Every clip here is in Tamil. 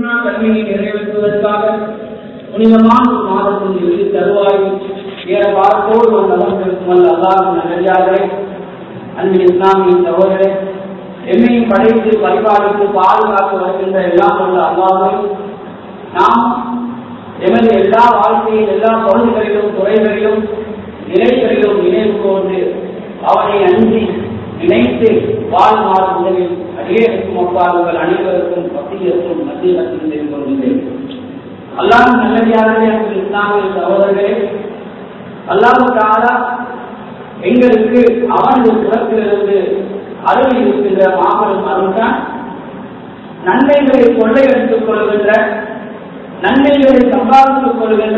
ஈமா கல்வியை நிறைவேற்றுவதற்காக புனிதமான ஒரு மாதத்தின் இறுதி தருவாயில் ஏற வாரத்தோடு ஒரு நலம் இருக்கும் அல்ல அல்லாஹ் நல்லே அன்பின் இஸ்லாமிய சகோதரே எம்மையும் படைத்து பரிபாலித்து பாதுகாத்து வருகின்ற எல்லாம் உள்ள அல்லாவை நாம் எமது எல்லா வாழ்க்கையில் எல்லா பொருள்களிலும் துறைகளிலும் நிலைகளிலும் நினைவு கொண்டு அவனை அன்றி நினைத்து வாழ்நாள் முதலில் அடியேற்கும் ஒப்பாளர்கள் அனைவருக்கும் பத்தியத்தும் மத்திய மத்தியில் கொள்கின்றேன் அல்லாஹ் நல்லடியார்களே அங்கு இஸ்லாமிய சகோதரர்களே அல்லாஹால எங்களுக்கு அவனது புறத்திலிருந்து அருள் இருக்கின்ற மாபெரும் அருள்தான் நன்மைகளை கொள்ளையடித்துக் கொள்கின்ற நன்மைகளை சம்பாதித்துக் கொள்கின்ற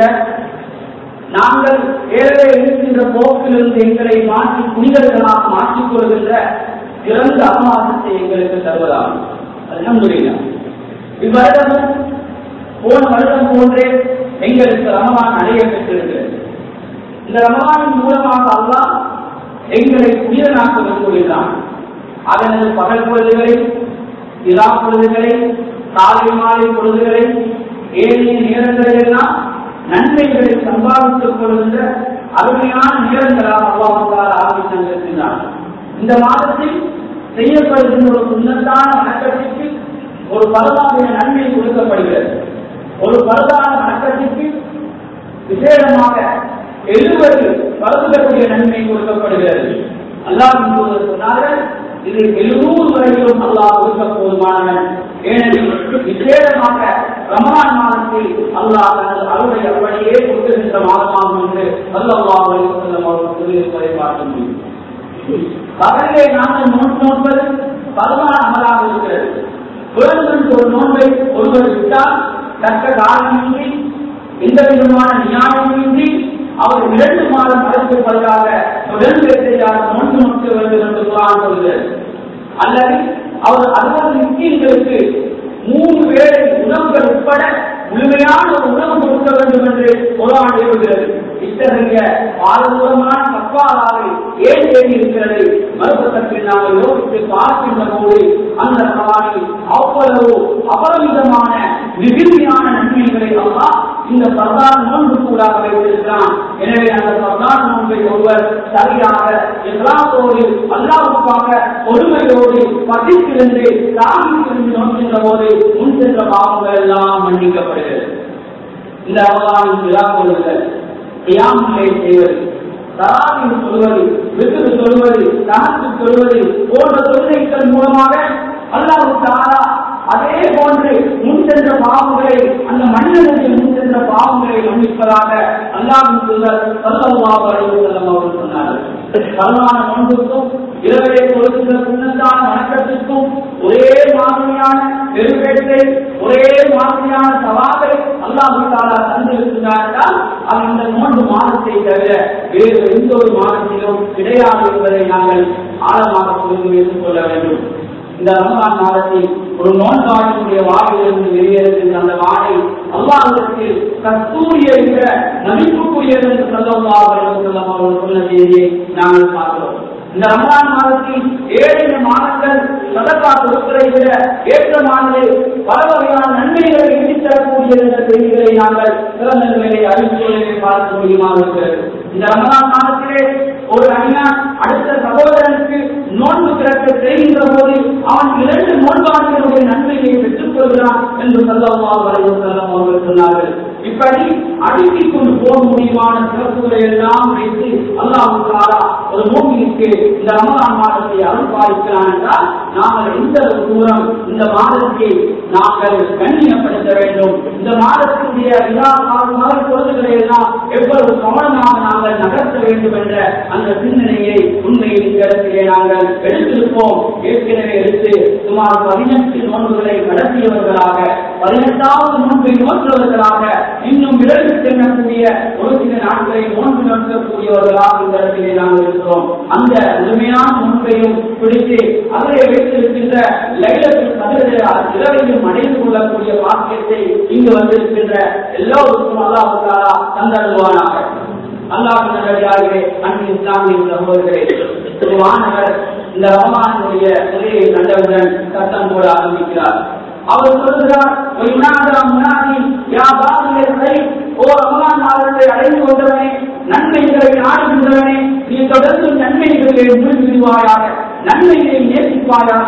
நாங்கள் ஏழை இருக்கின்ற போக்கிலிருந்து எங்களை மாற்றி புனிதர்களாக மாற்றிக் கொள்கின்ற சிறந்த அமாசத்தை எங்களுக்கு தருவதாகும் அல்ஹம்துலில்லாஹ் இவ்வருடமும் போன வருடம் போன்றே எங்களுக்கு ரமலான் அடைய பெற்றிருக்கிறது இந்த ரமலானின் மூலமாக அல்லாஹ் எங்களை புனிதனாக்க விரும்புகிறான் அதனது பகல் பொழுதுகளை இரா பொழுதுகளை காலை மாலை பொழுதுகளை ஏனைய நேரங்களிலெல்லாம் நன்மைகளை சம்பாதித்துக் கொள்கின்ற அருமையான நேரங்களாக அல்லாஹால் ஆரம்பித்திருக்கின்றார் இந்த மாதத்தில் செய்யப்படுகின்ற ஒரு சுண்ணத்தான வணக்கத்திற்கு ஒரு பரவாயில்லை நன்மை கொடுக்கப்படுகிறது ஒரு பரவான வணக்கத்திற்கு விசேடமாக எழுபது பரவுகக்கூடிய நன்மை கொடுக்கப்படுகிறது அல்லாஹ் சொன்னார்கள் இது எழுநூறு வரையிலும் அல்லாஹ் கொடுக்க போதுமானவன் ஏனெனில் விசேடமாக ரமலான் மாதத்தில் அல்லாஹ் தனது அருளை அப்படியே கொடுக்கின்ற மாதமாகும் என்று அல்லாஹ் செல்லும் அவர்கள் சொல்லியிருப்பதை பார்க்க முடியும் பகலிலே நாங்கள் நோட்டு நோட்பது பதினாறு அமலாக இருக்கிறது வேண்டுமென்று ஒரு நோன்பை ஒருவர் விட்டால் தக்க காரணமின்றி எந்த விதமான நியாயமின்றி அவர் இரண்டு மாதம் மறைக்கப்படுவதாக தொடர்ந்து செய்யாத நோன்பு நோக்க வேண்டும் என்று குரான் சொல்கிறது அல்லது அவர் அறுபது முக்கியங்களுக்கு மூன்று வேளை உணவுகள் உட்பட முழுமையான ஒரு உணவு கொடுக்க வேண்டும் என்று குரான் எழுதுகிறது இத்தகைய பாரதூரமான தப்பாளாவை ஏன் தேடி இருக்கிறது மறுபக்கத்தில் நாங்கள் யோசித்து பார்க்கின்ற போது அந்த சவாலில் அவ்வளவு அபரிதமான மிகுதியான நன்மைகளை அல்லா இந்த பிரதான நோன்பு கூடாக வைத்திருக்கிறான் எனவே அந்த பிரதான நோன்பை ஒருவர் சரியாக இஸ்லாத்தோடு அல்லாவுக்காக பொறுமையோடு பசித்திருந்து தாமித்திருந்து நோக்கின்ற போது முன் சென்ற பாவங்கள் எல்லாம் மன்னிக்கப்படுகிறது இந்த அவதாரம் விழா கொள்ளுதல் தியாமங்களை செய்வது தராவின் சொல்வது விட்டு சொல்வது தனக்கு சொல்வது போன்ற தொழில்கள் மூலமாக அல்லாஹு தாரா அதே போன்று முன் சென்ற பாவங்களை அந்த மனிதனுடைய முன் சென்ற பாவங்களை மன்னிப்பதாக அல்லாஹின் தூதர் சல்லல்லாஹு அலைஹி வஸல்லம் அவர்கள் சொன்னார்கள் பரவான நோன்புக்கும் இரவிலே கொடுக்கின்ற புண்ணத்தான வணக்கத்திற்கும் ஒரே மாதிரியான பெருவேட்டை ஒரே மாதிரியான சவாலை அல்லாஹு தாலா தந்திருக்கிறார்கள் அது இந்த நோன்பு மாதத்தை தவிர வேறு எந்த ஒரு மாதத்திலும் கிடையாது என்பதை நாங்கள் ஆழமாக புரிந்து வைத்துக் கொள்ள வேண்டும் இந்த ரமலான் மாதத்தில் ஒரு நோன்பாளினுடைய வாயிலிருந்து வெளியேறுகின்ற அந்த வாழை அல்லாஹிடத்தில் கஸ்தூரிய என்ற நடிப்புக்குரியது என்று சொல்லவாக செல்லம் அவர்கள் சொன்ன செய்தியை நாங்கள் பார்க்கிறோம் இந்த ரமலான் மாதத்தில் ஏழு மாதங்கள் சதக்கா கொடுப்பதை விட ஏற்றமானது பல வகையான நன்மைகளை ஈடுத்தரக்கூடிய என்ற செய்திகளை நாங்கள் சிறந்த நிலையை அறிவித்துள்ளதை பார்க்க முடியுமாக இருக்கிறது இந்த ரமலான் மாதத்திலே ஒரு அண்ணன் அடுத்த சகோதரனுக்கு நோன்பு திறக்க செய்கின்ற போது அவன் இரண்டு நோன்பாளர்களுடைய நன்மையை பெற்றுக் கொள்கிறான் என்று சொல்லவா செல்லம் அவர்கள் சொன்னார்கள் இப்படி அடுக்கிக் கொண்டு போக முடியுமான சிறப்புகளை எல்லாம் வைத்து அல்லாஹாரா ஒரு நோக்கிற்கு இந்த ரமலான் மாதத்தை அருள்பாலிக்கிறான் என்றால் நாங்கள் எந்த தூரம் இந்த மாதத்தை நாங்கள் கண்ணியப்படுத்த வேண்டும் இந்த மாதத்துடைய விழா காலமாக பொழுதுகளை எல்லாம் எவ்வளவு கவனமாக நாங்கள் நகர்த்த வேண்டும் என்ற அந்த சிந்தனையை உண்மையில் இந்த இடத்திலே நாங்கள் எடுத்திருப்போம் ஏற்கனவே எடுத்து சுமார் பதினெட்டு நோன்புகளை நடத்தியவர்களாக பதினெட்டாவது நோன்பை நோற்றவர்களாக இன்னும் விரைவு செல்லக்கூடிய ஒரு சில நாட்களை நோன்பு நடத்தக்கூடியவர்களாக இந்த இடத்திலே நாங்கள் இருக்கிறோம் அந்த முழுமையான நோன்பையும் பிடித்து அதிலே வைத்திருக்கின்ற லைலத்தில் பதில இரவையும் அடைந்து கொள்ளக்கூடிய பாக்கியத்தை இங்கு வந்திருக்கின்ற எல்லோருக்கும் அல்லாஹாலா தந்தருவானாக அல்லாஹ் நல்லடியார்களே அன்பு இஸ்லாமிய சகோதரர்களே திருவானவர் இந்த ரமலானுடைய முறையை கண்டவுடன் சட்டம் போட ஆரம்பிக்கிறார் அவர் சொல்கிறார் மூழ்கிடுவாயாக நன்மையை நேசிப்பாயாக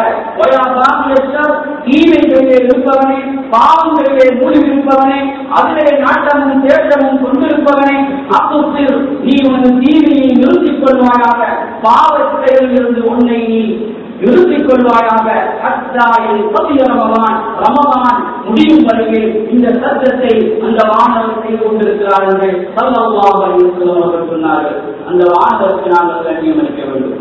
தீமைகளிலே இருப்பவனே பாவங்களிலே மூழ்கிருப்பவனே அதிலே நாட்டமும் தேட்டமும் கொண்டிருப்பவனே அப்போது நீ உனது தீமையை நிறுத்திக் கொள்வாயாக பாவத்தையில் இருந்து உன்னை நீ நிறுத்திக் கொள்வாயாக அத்தாயின் பத்திய ரமவான் ரமவான் முடியும் வரையில் இந்த சத்தத்தை அந்த வானவர் செய்து கொண்டிருக்கிறார் என்று சல்லல்லாஹு அலைஹி வஸல்லம் அவர்கள் சொன்னார்கள் அந்த வானவருக்கு நாங்கள் கண்ணியம் அளிக்க வேண்டும்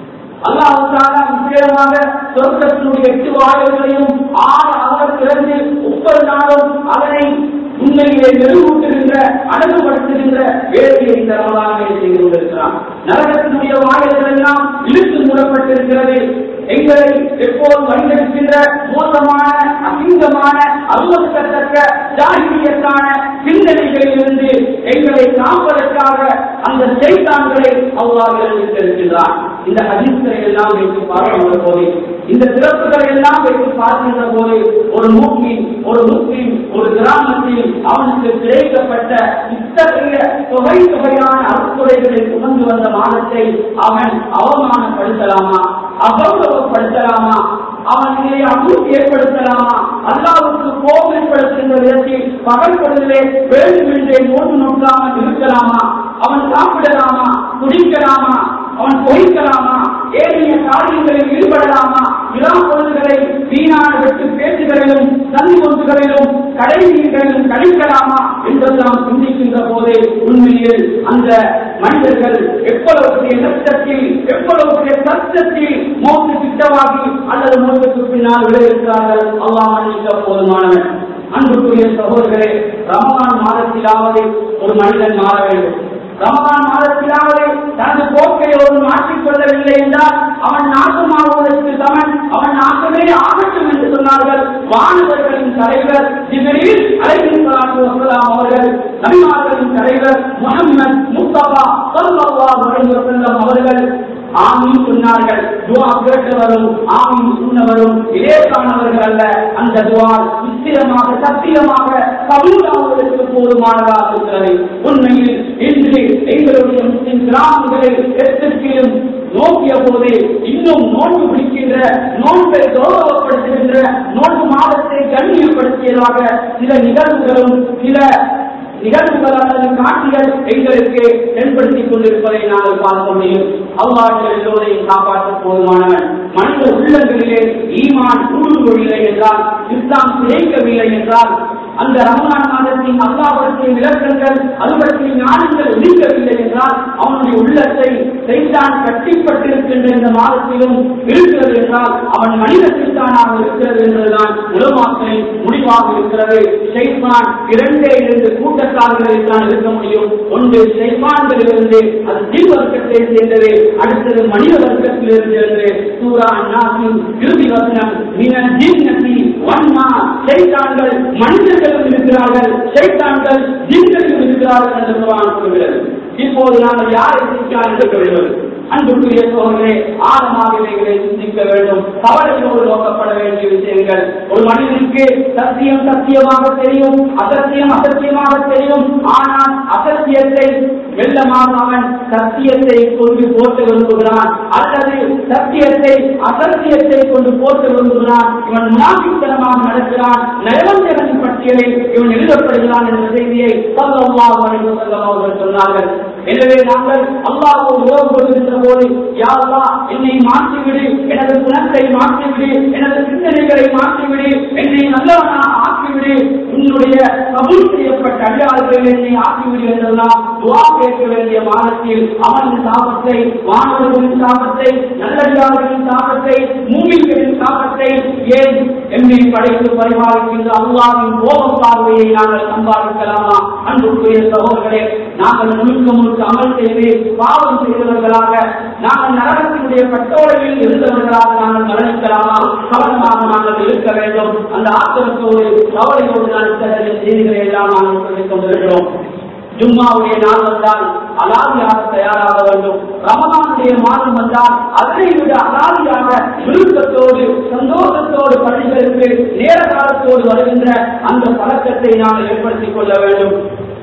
அல்லாஹால விசேடமாக சொர்க்கத்தினுடைய எட்டு வாயில்களையும் ஆறு அவர் திறந்து ஒவ்வொரு நாளும் அதனை உண்மையிலே மெருகூட்டுகின்ற அழகுபடுத்துகின்ற வேலையை இந்த ரமலானை செய்து கொண்டிருக்கிறான் நரகத்தினுடைய வாயில்கள் எல்லாம் இழுத்து மூடப்பட்டிருக்கிறது எங்களை எப்போதும் வழிநடத்துகின்ற மோசமான அசிங்கமான அருவத்தக்க ஜாகிரியத்தான சிந்தனைகளில் இருந்து எங்களை காப்பதற்காக அந்த செய்தான்களை அவ்வாறு எழுதியிருக்கின்றான் இந்த ஹதீஸ்களை எல்லாம் வைத்து பார்க்கின்ற போது இந்த சிறப்புகளை எல்லாம் வைத்து பார்க்கின்ற போது ஒரு மூக்கின் ஒரு முஸ்லிம் ஒரு கிராமத்தில் அவனுக்கு கிடைக்கப்பட்ட இத்தகைய தொகை தொகையான அறுத்துறைகளை சுமந்து வந்த மாதத்தை அவன் அவமானப்படுத்தலாமா அகௌரவப்படுத்தலாமா அவனை அமுத்தி ஏற்படுத்தலாமா அல்லாவுக்கு கோபம் ஏற்படுத்துகின்ற விதத்தில் பகல் பொழுதிலே வேண்டும் என்றே மூன்று நோக்காமல் இருக்கலாமா அவன் சாப்பிடலாமா குடிக்கலாமா அவன் பொய்க்கலாமா ஏனைய காரியங்களில் ஈடுபடலாமா விழா பொருள்களை வீணான வெட்டு பேச்சுகளிலும் சந்தி கொண்டுகளிலும் கடைவீடுகளிலும் கழிக்கலாமா என்றெல்லாம் சிந்திக்கின்ற போதே உண்மையில் அந்த மனிதர்கள் எவ்வளவு பெரிய நஷ்டத்தில் எவ்வளவு பெரிய கஷ்டத்தில் மோத்து திட்டமாகி அல்லது மோத்துக்கு பின்னால் விளைவிக்கிறார்கள் அல்லாஹ் மன்னிக்க போதுமானவன் அன்புக்குரிய சகோதரர்களே ரமலான் மாதத்திலாவது ஒரு மனிதன் மாற வேண்டும் ரமலான் மாதத்திலாவது தனது போக்கை ஒரு மாற்றிக் கொள்ளவில்லை என்றால் அவன் நாசமாகுவதற்கு சமன் அவன் நாசமே ஆகட்டும் என்று சொன்னார்கள் வானவர்களின் தலைவர் ஜிபிரில் அலைஹிஸ்ஸலாத்து வஸலாம் அவர்கள் நபிமார்களின் தலைவர் முஹம்மது முஸ்தபா ஸல்லல்லாஹு அலைஹி வஸல்லம் அவர்கள் ஆமீன் சொன்னார்கள் துவா கேட்டவரும் ஆமீன் சொன்னவரும் இலேசானவர்கள் அல்ல அந்த துவா நிச்சயமாக சத்தியமாக கபூலாவதற்கு போதுமானதாக இருக்கிறது உண்மையில் இன்று எங்களுடைய முஸ்லிம் கிராமங்களை எத்திற்கிலும் நோக்கிய போது இன்னும் நோன்பு பிடிக்கின்ற நோன்பை கௌரவப்படுத்துகின்ற நோன்பு மாதத்தை கண்ணியப்படுத்தியதாக சில நிகழ்வுகளும் சில நிகழ்வுகள் அல்லது காட்சிகள் எங்களுக்கு தென்படுத்திக் கொண்டிருப்பதை நாங்கள் பார்க்க முடியும் அவ்வாறு எல்லோரையும் காப்பாற்ற போதுமானவன் மனித உள்ளங்களிலே ஈமான் ஊடுருவவில்லை என்றால் இஸ்லாம் சிதைக்கவில்லை என்றால் அந்த ரமலான் மாதத்தின் அல்லாஹ்வுடைய விளக்கங்கள் அது பற்றிய ஞானங்கள் ஒழிக்கவில்லை என்றால் அவனுடைய உள்ளத்தை செய்தான் கட்டிப்பட்டிருக்கின்ற இந்த மாதத்திலும் இருக்கிறது என்றால் அவன் மனித சித்தானாக இருக்கிறது என்பதுதான் உலமாக்களின் முடிவாக இருக்கிறது ஷைத்தான் இரண்டே இரண்டு கூட்டத்தார்களில் தான் இருக்க முடியும் ஒன்று ஷைத்தான்களிலிருந்து அது ஜீவ வர்க்கத்தை சேர்ந்தது அடுத்தது மனித வர்க்கத்திலிருந்து என்று சூரா நாசின் இறுதி வசனம் மின ஜின்னதி வன்மா ஷைத்தான்கள் மனிதர்களும் இருக்கிறார்கள் ஷைத்தான்கள் ஜின்களிலும் இருக்கிறார்கள் என்று குர்ஆன் சொல்கிறது இப்போது நாங்கள் யாரை சிரிக்கால் இருக்க வேண்டும் அன்புக்குரிய சோழர்களே ஆழமாக இவைகளை சிந்திக்க வேண்டும் கவலையோடு நோக்கப்பட வேண்டிய விஷயங்கள் ஒரு மனிதனுக்கு சத்தியம் சத்தியமாக தெரியும் அசத்தியம் அசத்தியமாக தெரியும் ஆனால் அசத்தியத்தை வெள்ளமாக அவன் சத்தியத்தை கொண்டு போட்டு விரும்புகிறான் அல்லது சத்தியத்தை அசத்தியத்தை கொண்டு போட்டு விரும்புகிறான் இவன் முனாபித்தனமாக நடக்கிறான் நயவஞ்சகன் பட்டியலில் இவன் எழுதப்படுகிறான் என்ற செய்தியை சல்லல்லாஹு அலைஹி வஸல்லம் அவர்கள் சொன்னார்கள் எனவே நாங்கள் அல்லாஹ்வோடு உறவு கொள்கின்ற போது யா அல்லாஹ் என்னை மாற்றிவிடு எனது குணத்தை மாற்றிவிடு எனது சிந்தனைகளை மாற்றிவிடு என்னை நல்லவனாக ஆக்கிவிடு உன்னுடைய கபூல் செய்யப்பட்ட அடியாளர்கள் என்னை ஆக்கிவிடு என்றெல்லாம் துவா கேட்க வேண்டிய மாதத்தில் அவன் சாபத்தை வானவர்களின் சாபத்தை நல்லடியார்களின் சாபத்தை மூமிகளின் சாபத்தை ஏன் என்னை படைத்து பரிமாறுகின்ற அல்லாவின் கோபம் பார்வையை நாங்கள் சம்பாதிக்கலாமா அன்புக்குரிய சகோதரர்களே நாங்கள் முழுக்க முழுக்க அமல் செய்து பாவம் செய்தவர்களாக நாங்கள் நரகத்தினுடைய பட்டோலையில் இருந்தவர்களாக நாங்கள் மரணிக்கலாமா கவனமாக நாங்கள் இருக்க வேண்டும் அந்த ஆத்திரத்தோடு கவலையோடு நான் இத்தகைய செய்திகளை எல்லாம் நாங்கள் சொல்லிக் கொண்டிருக்கிறோம் ஜும்மாவுடைய நாள் வந்தால் அலாதியாக தயாராக வேண்டும் ரமதானுடைய மாதம் வந்தால் அதனை விட அலாதியாக விருப்பத்தோடு சந்தோஷத்தோடு பள்ளிகளுக்கு நேர காலத்தோடு வருகின்ற அந்த பழக்கத்தை நாங்கள் ஏற்படுத்திக் கொள்ள வேண்டும்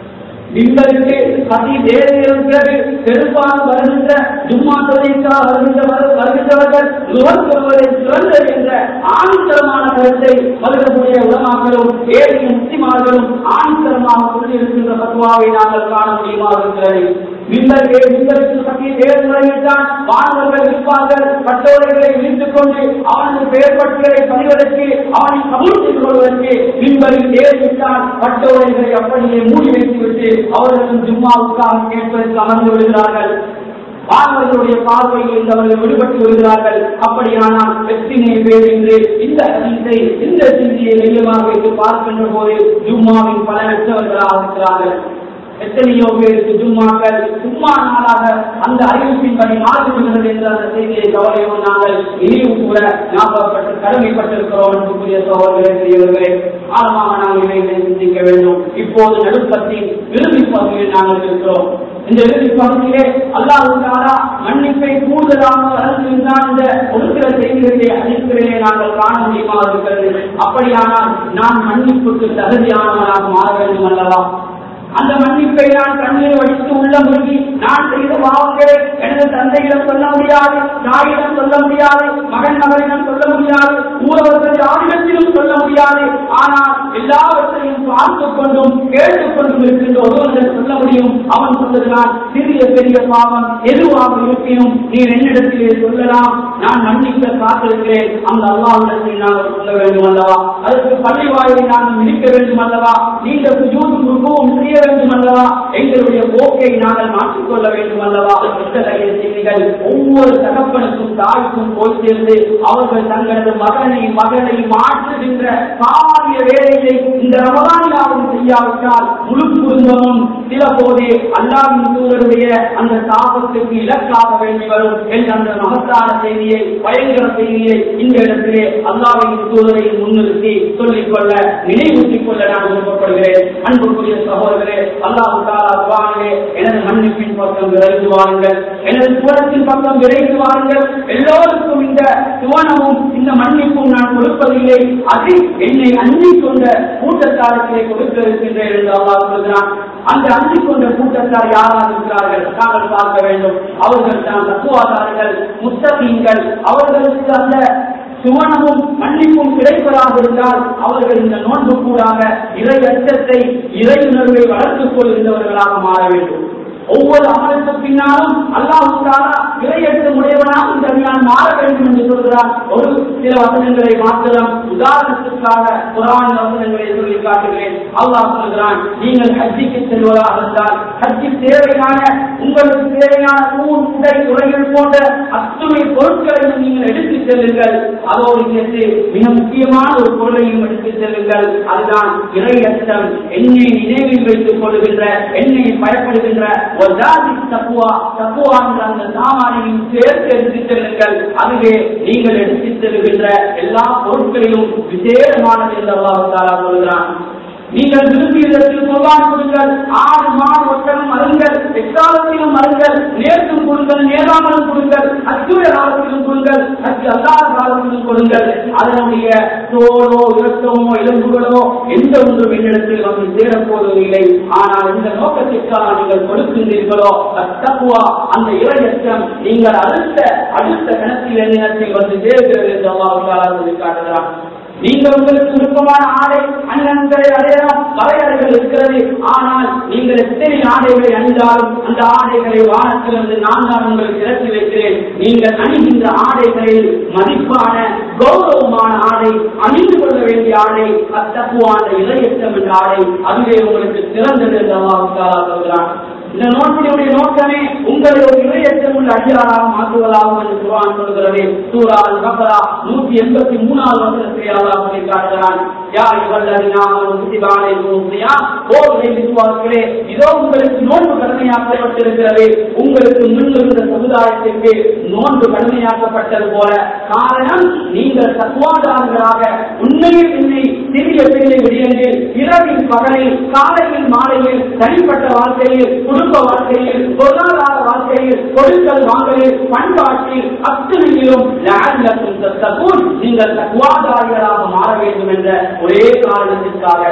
மிம்பருக்கு அதி வேலையிலிருக்கிறது பெரும்பாலும் வருகின்ற ஜும்மா தொழிற்சால் வருகின்றவர் வருகின்றவர்கள் நுகர் சொல்வதை சிறந்தது என்ற ஆணித்தரமான கருத்தை வருகக்கூடிய உலமாக்களும் ஏழைய முஸ்லிமார்களும் ஆணித்தரமாக கொண்டிருக்கின்ற பத்துவாவை நாங்கள் காண முடியுமா இருக்கிறது மிம்பருக்கு மிம்பருக்கு பற்றி வேறு முறையில் தான் மாணவர்கள் இருப்பார்கள் பட்டோரைகளை விழித்துக் கொண்டு அவனுக்கு பெயர் பட்டியலை பதிவதற்கு அவனை கபூல் செய்து கொள்வதற்கு மிம்பரில் ஏறிவிட்டால் பட்டோரைகளை அப்படியே மூடி வைத்துவிட்டு அவர்களும் ஜும்மாவுக்காக கேட்பதற்கு அமர்ந்து விடுகிறார்கள் மாணவர்களுடைய பார்வையில் இருந்தவர்கள் விடுபட்டு வருகிறார்கள் அப்படியானால் எத்தனை பேர் இன்று இந்த ஹதீஸை இந்த சிந்தியை மையமாக வைத்து பார்க்கின்ற போது ஜும்மாவின் பல வெற்றவர்களாக இருக்கிறார்கள் எத்தனையோ பேருக்கு ஜும்மாக்கள் சும்மா நாளாக அந்த அறிவிப்பின்படி மாறிவிடுகிறது என்ற அந்த செய்தியை கவலையோடு நாங்கள் இனியும் கூட ஞாபகப்பட்டு கடமைப்பட்டிருக்கிறோம் என்புக்குரிய சோழர்களே பெரியவர்களே ஆழமாக நாங்கள் இவைகளை சிந்திக்க வேண்டும் இப்போது நடுப்பத்தின் இறுதி பகுதியில் நாங்கள் இருக்கிறோம் இந்த இறுதி பகுதியிலே அல்லாஹாலா மன்னிப்பை கூடுதலாக வளர்ந்திருந்தால் இந்த ஒரு சில செய்திகளிலே அறிவிப்பிலே நாங்கள் காண முடியுமா இருக்கிறது அப்படியானால் நான் மன்னிப்புக்கு தகுதியானவனாக மாற வேண்டும் அல்லவா அந்த மன்னிப்பை நான் கண்ணீர் வடித்து உள்ள முருகி நான் செய்த பாவங்களை எனது தந்தையிடம் சொல்ல முடியாது தாயிடம் சொல்ல முடியாது மகன் மகளிடம் சொல்ல முடியாது ஊரவர்கள் யாரிடத்திலும் சொல்ல முடியாது ஆனால் எல்லாவற்றையும் பார்த்து கொண்டும் கேட்டுக் கொண்டும் இருக்கின்ற ஒருவர்கள் சொல்ல முடியும் அவன் சொல்லுகிறான் சிறிய பெரிய பாவம் எதுவாக இருப்பினும் நீர் என்னிடத்திலே சொல்லலாம் நான் மன்னிக்க காத்திருக்கிறேன் அந்த அல்லாவிடத்தில் நாங்கள் சொல்ல வேண்டும் அல்லவா அதற்கு பள்ளி வாயிலை நாங்கள் மிதிக்க வேண்டும் அல்லவா நீங்கள் சுஜூதும் ருக்குவும் செய்ய வேண்டும் அல்லவா எங்களுடைய போக்கை நாங்கள் மாற்றிக்கொள்ள வேண்டும் அல்லவா இத்தகைய செய்திகள் ஒவ்வொரு தகப்பனுக்கும் தாய்க்கும் போய் சேர்ந்து அவர்கள் தங்களது மகனை மகளை மாற்றுகின்ற பாரிய வேலையை இந்த ரமதானியாவும் செய்யாவிட்டால் முழு குடும்பமும் சில போதே அல்லாவின் தூதருடைய அந்த தாபத்துக்கு இலக்காக வேண்டி வரும் என்ற அந்த மகத்தான செய்தியை பயங்கர செய்தியை இந்த இடத்திலே அல்லாவின் தூதரை முன்னிறுத்தி சொல்லிக் கொள்ள நினைவூட்டிக் கொள்ள நான் விருப்பப்படுகிறேன் அன்புக்குரிய சகோதரர்களே அல்லாஹு தாலா குரானிலே எனது மன்னிப்பின் பக்கம் விரைந்து வாருங்கள் எனது சுவனத்தின் பக்கம் விரைந்து வாருங்கள் எல்லோருக்கும் இந்த சுவனமும் இந்த மன்னிப்பும் நான் கொடுப்பதில்லை அது என்னை அன்றி கொண்ட கூட்டத்தாரத்திலே கொடுக்க இருக்கின்றேன் என்று அல்லாஹ் சொல்கிறான் அந்த அன்றி கொண்ட கூட்டத்தார் யாராக இருக்கிறார்கள் நாங்கள் பார்க்க வேண்டும் அவர்கள் தான் தத்துவாதாரர்கள் முத்தகீன்கள் அவர்களுக்கு அந்த சுவனமும் மன்னிப்பும் கிடைப்பதாக இருந்தால் அவர்கள் இந்த நோன்பு கூடாக இறை அச்சத்தை இறை உணர்வை வளர்த்துக் கொள்கின்றவர்களாக மாற வேண்டும் ஒவ்வொரு அமலுக்கு பின்னாலும் அல்லாஹாலா இறையற்ற உடையவனாக இந்த நான் மாற வேண்டும் என்று சொல்கிறார் ஒரு சில வசனங்களை மாத்திரம் உதாரணத்திற்காக குரான் வசனங்களை சொல்லி காட்டுகிறேன் அல்லாஹ் சொல்கிறான் நீங்கள் ஹஜ்ஜிக்கு செல்வதாக இருந்தால் ஹஜ்ஜி தேவையான உங்களுக்கு தேவையான ஊர் உடை உரைகள் போன்ற அத்துணை பொருட்களையும் நீங்கள் எடுத்து செல்லுங்கள் அதோடு சேர்த்து மிக முக்கியமான ஒரு பொருளையும் எடுத்து செல்லுங்கள் அதுதான் இறையற்றம் என்னை நினைவில் வைத்துக் கொள்கின்ற என்னை பயப்படுகின்ற ஒரு ஜாதி தப்புவா தப்புவா என்ற அந்த சாமானையும் சேர்த்து எடுத்துச் செல்லுங்கள் அதுவே நீங்கள் எடுத்துச் செல்கின்ற எல்லா பொருட்களிலும் விசேஷமானது என்று அல்லாஹ் சொல்கிறான் நீங்கள் விரும்பியதற்கு சொல்வான் கொடுங்கள் ஆறு மாடு ஒட்டகம் மருங்கள் எக்காலத்திலும் மருங்கள் நேர்த்தும் கொடுங்கள் நேராமலும் கொடுங்கள் அச்சுய காலத்திலும் கொடுங்கள் அச்சு அல்லாத காலத்திலும் கொடுங்கள் அதனுடைய தோலோ இரத்தமோ எலும்புகளோ எந்த ஒன்றும் என்னிடத்தில் வந்து சேரப்போவதில்லை ஆனால் இந்த நோக்கத்திற்காக நீங்கள் கொடுக்கின்றீர்களோ தப்புவா அந்த இறையச்சம் நீங்கள் அடுத்த அடுத்த கணக்கில் எண்ணத்தில் வந்து சேர்கிறது என்று அல்லாஹ் சொல்லி காட்டுகிறான் நீங்கள் உங்களுக்கு விருப்பமான ஆடை அண்ணன்களை அடையலாம் வரையறைகள் இருக்கிறது ஆனால் நீங்கள் எத்தனை ஆடைகளை அணிந்தாலும் அந்த ஆடைகளை வானத்திலிருந்து நான் தான் உங்களுக்கு இறக்கி வைக்கிறேன் நீங்கள் அணிகின்ற ஆடைகளில் மதிப்பான கௌரவமான ஆடை அணிந்து கொள்ள வேண்டிய ஆடை அத்தப்புவான இளையற்றம் என்ற ஆடை அதுவே உங்களுக்கு சிறந்தது என்று அல்லாஹ் சொல்கிறான் இந்த நோட்டினுடைய நோக்கமே உங்களை ஒரு இளையற்றம் உள்ள அடியாராக மாற்றுவதாகும் என்று குர்ஆன் சொல்கிறது சூரா அல் பக்ரா நூத்தி எண்பத்தி மூணாவது வசனத்தை அல்லாஹ் சொல்லி காட்டுகிறான் யார் இவல்லதினாமல் முத்திபானை மூசியா போர்வை விசுவாசிகளே இதோ உங்களுக்கு நோன்பு கடமையாக்கப்பட்டிருக்கிறது உங்களுக்கு முன்னிருந்த சமுதாயத்திற்கு நோன்பு கடமையாக்கப்பட்டது போல காரணம் நீங்கள் தத்துவாதாரங்களாக உண்மையில் என்னை சிறிய பெரிய விடயங்கள் இரவில் பகலில் காலையில் மாலையில் தனிப்பட்ட வாழ்க்கையில் குடும்ப வாழ்க்கையில் பொருளாதார வாழ்க்கையில் கொடுக்கல் வாங்கலில் பண்பாட்டில் அத்தனையிலும் லஅல்லக்கும் தத்தகூன் நீங்கள் தக்குவாதாரிகளாக மாற வேண்டும் என்ற ஒரே காரணத்திற்காக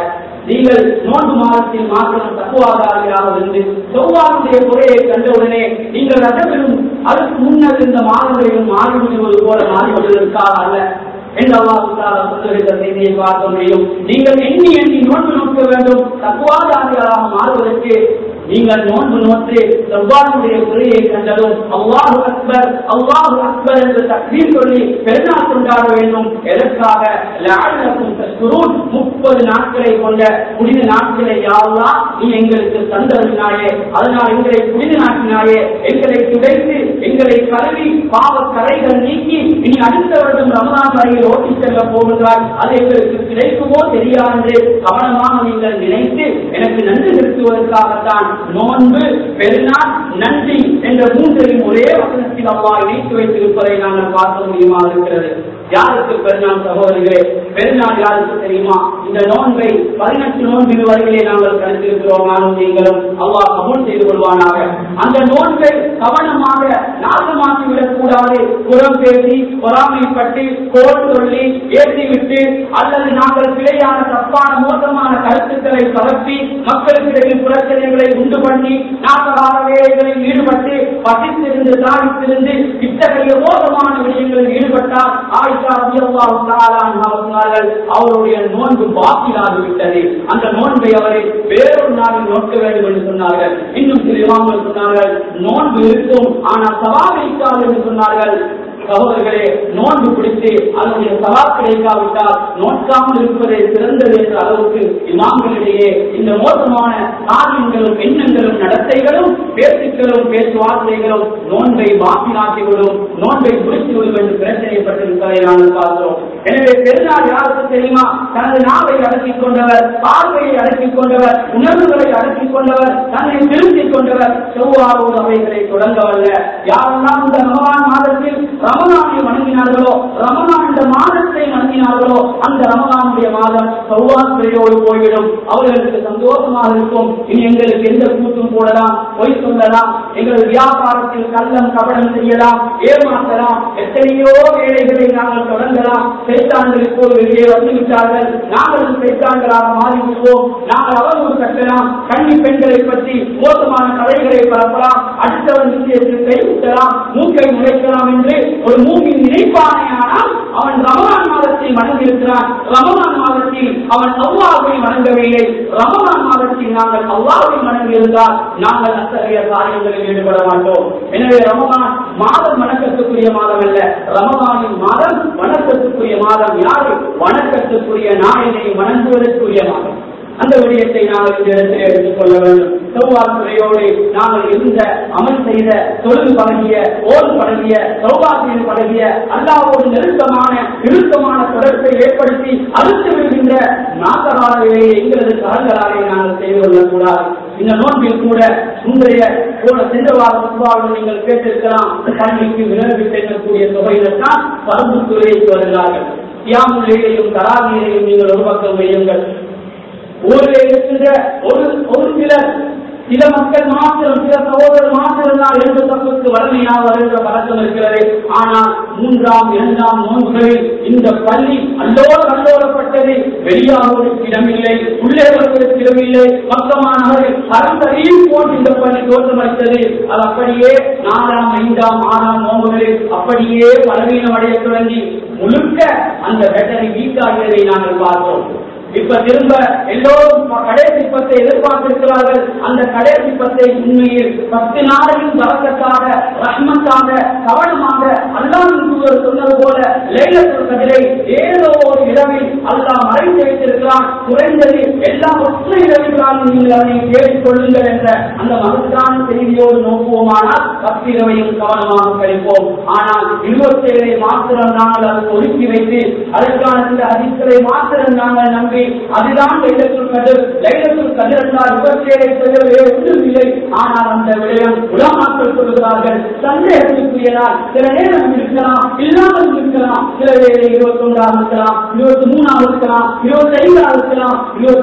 நீங்கள் நோன்பு மாதத்தில் மாத்திரம் தப்புவாதாரியாக இருந்து செவ்வாருடைய குறையை கண்டவுடனே நீங்கள் ரசவிலும் அதற்கு முன்னர் இந்த மாதங்களிலும் மாறிவிடுவது போல மாறிவிடுவதற்காக அல்ல என்று அல்லாஹ் சொல்லுகிற செய்தியை பார்க்க முடியும் நீங்கள் எண்ணி எண்ணி நோன்பு நோக்க வேண்டும் தக்குவாதாரிகளாக மாறுவதற்கு நீங்கள் நோன்பு நோற்று செவ்வாயுடைய குறையை கண்டதும் அல்லாஹு அக்பர் அல்லாஹு அக்பர் என்று தக்பீர் சொல்லி பெருநாள் கொண்டாட வேண்டும் எதற்காக லாழக்கும் தஸ்குரூன் முப்பது நாட்களை கொண்ட புனித நாட்களை யாரெல்லாம் நீ எங்களுக்கு தந்தருனாயே அதனால் எங்களை புனித நாட்டினாயே எங்களை துடைத்து எங்களை கழுவி பாவ கரைகள் நீக்கி இனி அடுத்த வருடம் ரமதான் வரையில் ஓட்டி செல்ல போகிறார் அது எங்களுக்கு கிடைக்குமோ தெரியாது என்று கவனமாக நீங்கள் நினைத்து எனக்கு நன்றி செலுத்துவதற்காகத்தான் நோன்பு பெருநாள் நன்றி என்ற மூன்றையும் ஒரே வசனத்தில் அவ்வா இணைத்து வைத்திருப்பதை நாங்கள் பார்க்க முடியுமா இருக்கிறது யாருக்கு பெருநாள் சகோதரிகளே பெருநாள் யாருக்கு தெரியுமா இந்த நோன்பை பதினெட்டு நோன்பு வரையிலே நாங்கள் கருத்திருக்கிறோம் நானும் நீங்களும் அல்லாஹ் கபூல் செய்து கொள்வானாக அந்த நோன்பை கவனமாக நாசமாக்கி விடக்கூடாது புறம் பேசி பொறாமைப்பட்டு கோல் சொல்லி ஏற்றிவிட்டு அல்லது நாங்கள் பிழையான தப்பான மோசமான கருத்துக்களை பரப்பி மக்களுக்கிடையே பிரச்சனைகளை உண்டு பண்ணி நாசகால வேலைகளில் ஈடுபட்டு பசித்திருந்து தாழ்த்திருந்து இத்தகைய மோசமான விஷயங்களில் ஈடுபட்டால் ஆயிஷா ரலியல்லாஹு தஆலா அன்ஹா சொன்னார்கள் அவருடைய நோன்பு பாக்கிலாகி விட்டது அந்த நோன்பை அவரை வேறொரு நாளில் நோக்க வேண்டும் என்று சொன்னார்கள் இன்னும் சில இமாம்கள் சொன்னார்கள் நோன்பு இருக்கும் ஆனால் சவாபிக்காது என்று சொன்னார்கள் சகோதரர்களே நோன்பு பிடித்து அதனுடைய சவா கிடைக்காவிட்டால் நோக்காமல் இருப்பதே சிறந்தது என்ற அளவுக்கு இமாம்களிடையே இந்த மோசமான காரியங்களும் எண்ணங்களும் நடத்தைகளும் பேச்சுக்களும் பேச்சுவார்த்தைகளும் நோன்பை மாற்றி நாட்டிவிடும் நோன்பை முடித்து விடும் என்று பிரச்சனைப்பட்டிருப்பதை நாங்கள் பார்க்கிறோம் எனவே பெருநாள் யாருக்கு தெரியுமா தனது நாவை அடக்கிக் கொண்டவர் பார்வையை அடக்கிக் கொண்டவர் உணர்வுகளை அடக்கிக் கொண்டவர் தன்னை திருத்திக் கொண்டவர் செவ்வாறு அவைகளை தொடங்கவல்ல யாரெல்லாம் இந்த ரமலான் மாதத்தில் ரமலானை வணங்கினார்களோ ரமலான் இந்த மாதத்தை வணங்கினார்களோ அந்த ரமலானுடைய மாதம் சௌவாத்திரையோடு போய்விடும் அவர்களுக்கு சந்தோஷமாக இருக்கும் இனி எங்களுக்கு எந்த கூட்டும் போடலாம் பொய் சொல்லலாம் எங்களது வியாபாரத்தில் கள்ளம் கபடம் செய்யலாம் ஏமாற்றலாம் எத்தனையோ வேலைகளை நாங்கள் தொடங்கலாம் சைத்தான்கள் இப்போது வெளியே வந்துவிட்டார்கள் நாங்களும் சைத்தான்களாக மாறிவிடுவோம் நாங்கள் அவதூறு கட்டலாம் கன்னி பெண்களை பற்றி மோசமான கதைகளை பரப்பலாம் அடுத்தவன் விஷயத்தில் கைவிட்டலாம் மூக்கை நுழைக்கலாம் என்று ஒரு மூக்கின் நினைப்பானே ஆனால் அவன் ரமலான் மாதத்தில் வணங்கியிருக்கிறான் ரமலான் மாதத்தில் அவன் அல்லாவை வணங்கவில்லை ரமலான் மாதத்தில் நாங்கள் அல்லாவை வணங்கியிருந்தால் நாங்கள் அத்தகைய காரியங்களில் ஈடுபட மாட்டோம் எனவே ரமலான் மாதம் வணக்கத்துக்குரிய மாதம் அல்ல ரமலானின் மாதம் வணக்கத்துக்குரிய மாதம் யாரு வணக்கத்துக்குரிய நாயனை வணங்குவதற்குரிய மாதம் அந்த விடயத்தை நாங்கள் இந்த இடத்தில் எடுத்துக் கொள்ள வேண்டும் செவ்வாய்த்துறையோடு நாங்கள் இருந்த அமல் செய்த தொழில் பழகிய ஓர் பழகிய சௌபாசியில் பழகிய அல்லாவோடு நெருக்கமான இறுக்கமான தொடர்பை ஏற்படுத்தி அழுத்து விடுகின்ற நாசகால வேலையை எங்களது கரங்களாலே நாங்கள் செய்து கொள்ளக்கூடாது இந்த நோன்பில் கூட இன்றைய போன சென்ற வார முன்பாக நீங்கள் கேட்டிருக்கலாம் பள்ளிக்கு விலகு செல்லக்கூடிய தொகையினர் தான் பருப்பு துறைக்கு வருகிறார்கள் தியாமுலையையும் தராவியையும் நீங்கள் ஒரு பக்கம் வையுங்கள் ஊரில் இருக்கின்ற ஒரு ஒரு சிலர் சில மக்கள் மாத்திரம் சில சகோதரர் மாத்திரம் தான் இரண்டு தப்புக்கு வறுமையாக வருகின்ற பழக்கம் இருக்கிறது ஆனால் மூன்றாம் இரண்டாம் நோன்புகளில் இந்த பள்ளி அல்லோடு அல்லோடப்பட்டது வெளியாகுவதற்கு இடமில்லை உள்ளே வருவதற்கு இடமில்லை பக்கமானவர்கள் பரந்தரையும் போன்று இந்த பள்ளி தோற்றமளித்தது அது அப்படியே நாலாம் ஐந்தாம் ஆறாம் நோன்புகளில் அப்படியே பலவீனம் அடைய தொடங்கி முழுக்க அந்த பேட்டரி வீக் ஆகியதை நாங்கள் பார்த்தோம் இப்ப திரும்ப எல்லோரும் கடைசி பத்தை எதிர்பார்த்திருக்கிறார்கள் அந்த கடைசி பத்தை உண்மையில் பத்து நாளையும் வரக்கத்தாக ரஹ்மத்தாக கவனமாக அல்லாஹின் தூதர் சொன்னது போல லைலத்துல் கதிரை ஏதோ ஒரு இரவில் அல்லாஹ் மறைத்து வைத்திருக்கிறான் குறைந்தது எல்லா ஒற்ற இரவுகளாலும் நீங்கள் அதனை தேடிக் கொள்ளுங்கள் என்ற அந்த மகத்தான செய்தியோடு நோக்குவோமானால் பத்து இரவையும் கவனமாக கழிப்போம் ஆனால் இருபத்தேழை மாத்திரம் நாங்கள் அதை ஒதுக்கி வைத்து அதற்கான சில அதிர்களை மாத்திரம் நாங்கள் நம்பி அதுதான் லைலத்துல் கதிர் லைலத்துல் கதிர் என்றால் இருபத்தேழை தவிர வேறு ஒன்றும் இல்லை ஆனால் அந்த விடயம் உலமாக்கள் சொல்லுகிறார்கள் சந்தேகத்துக்குரியதால் சில நேரம் இருக்கலாம் இல்லாமல் இருக்கலாம் சில வேலை இருபத்தி ஒன்றாக இருக்கலாம் இருபத்தி மூணாக இருக்கலாம் இருபத்தி ஐந்தாக இருக்கலாம் இருபத்தி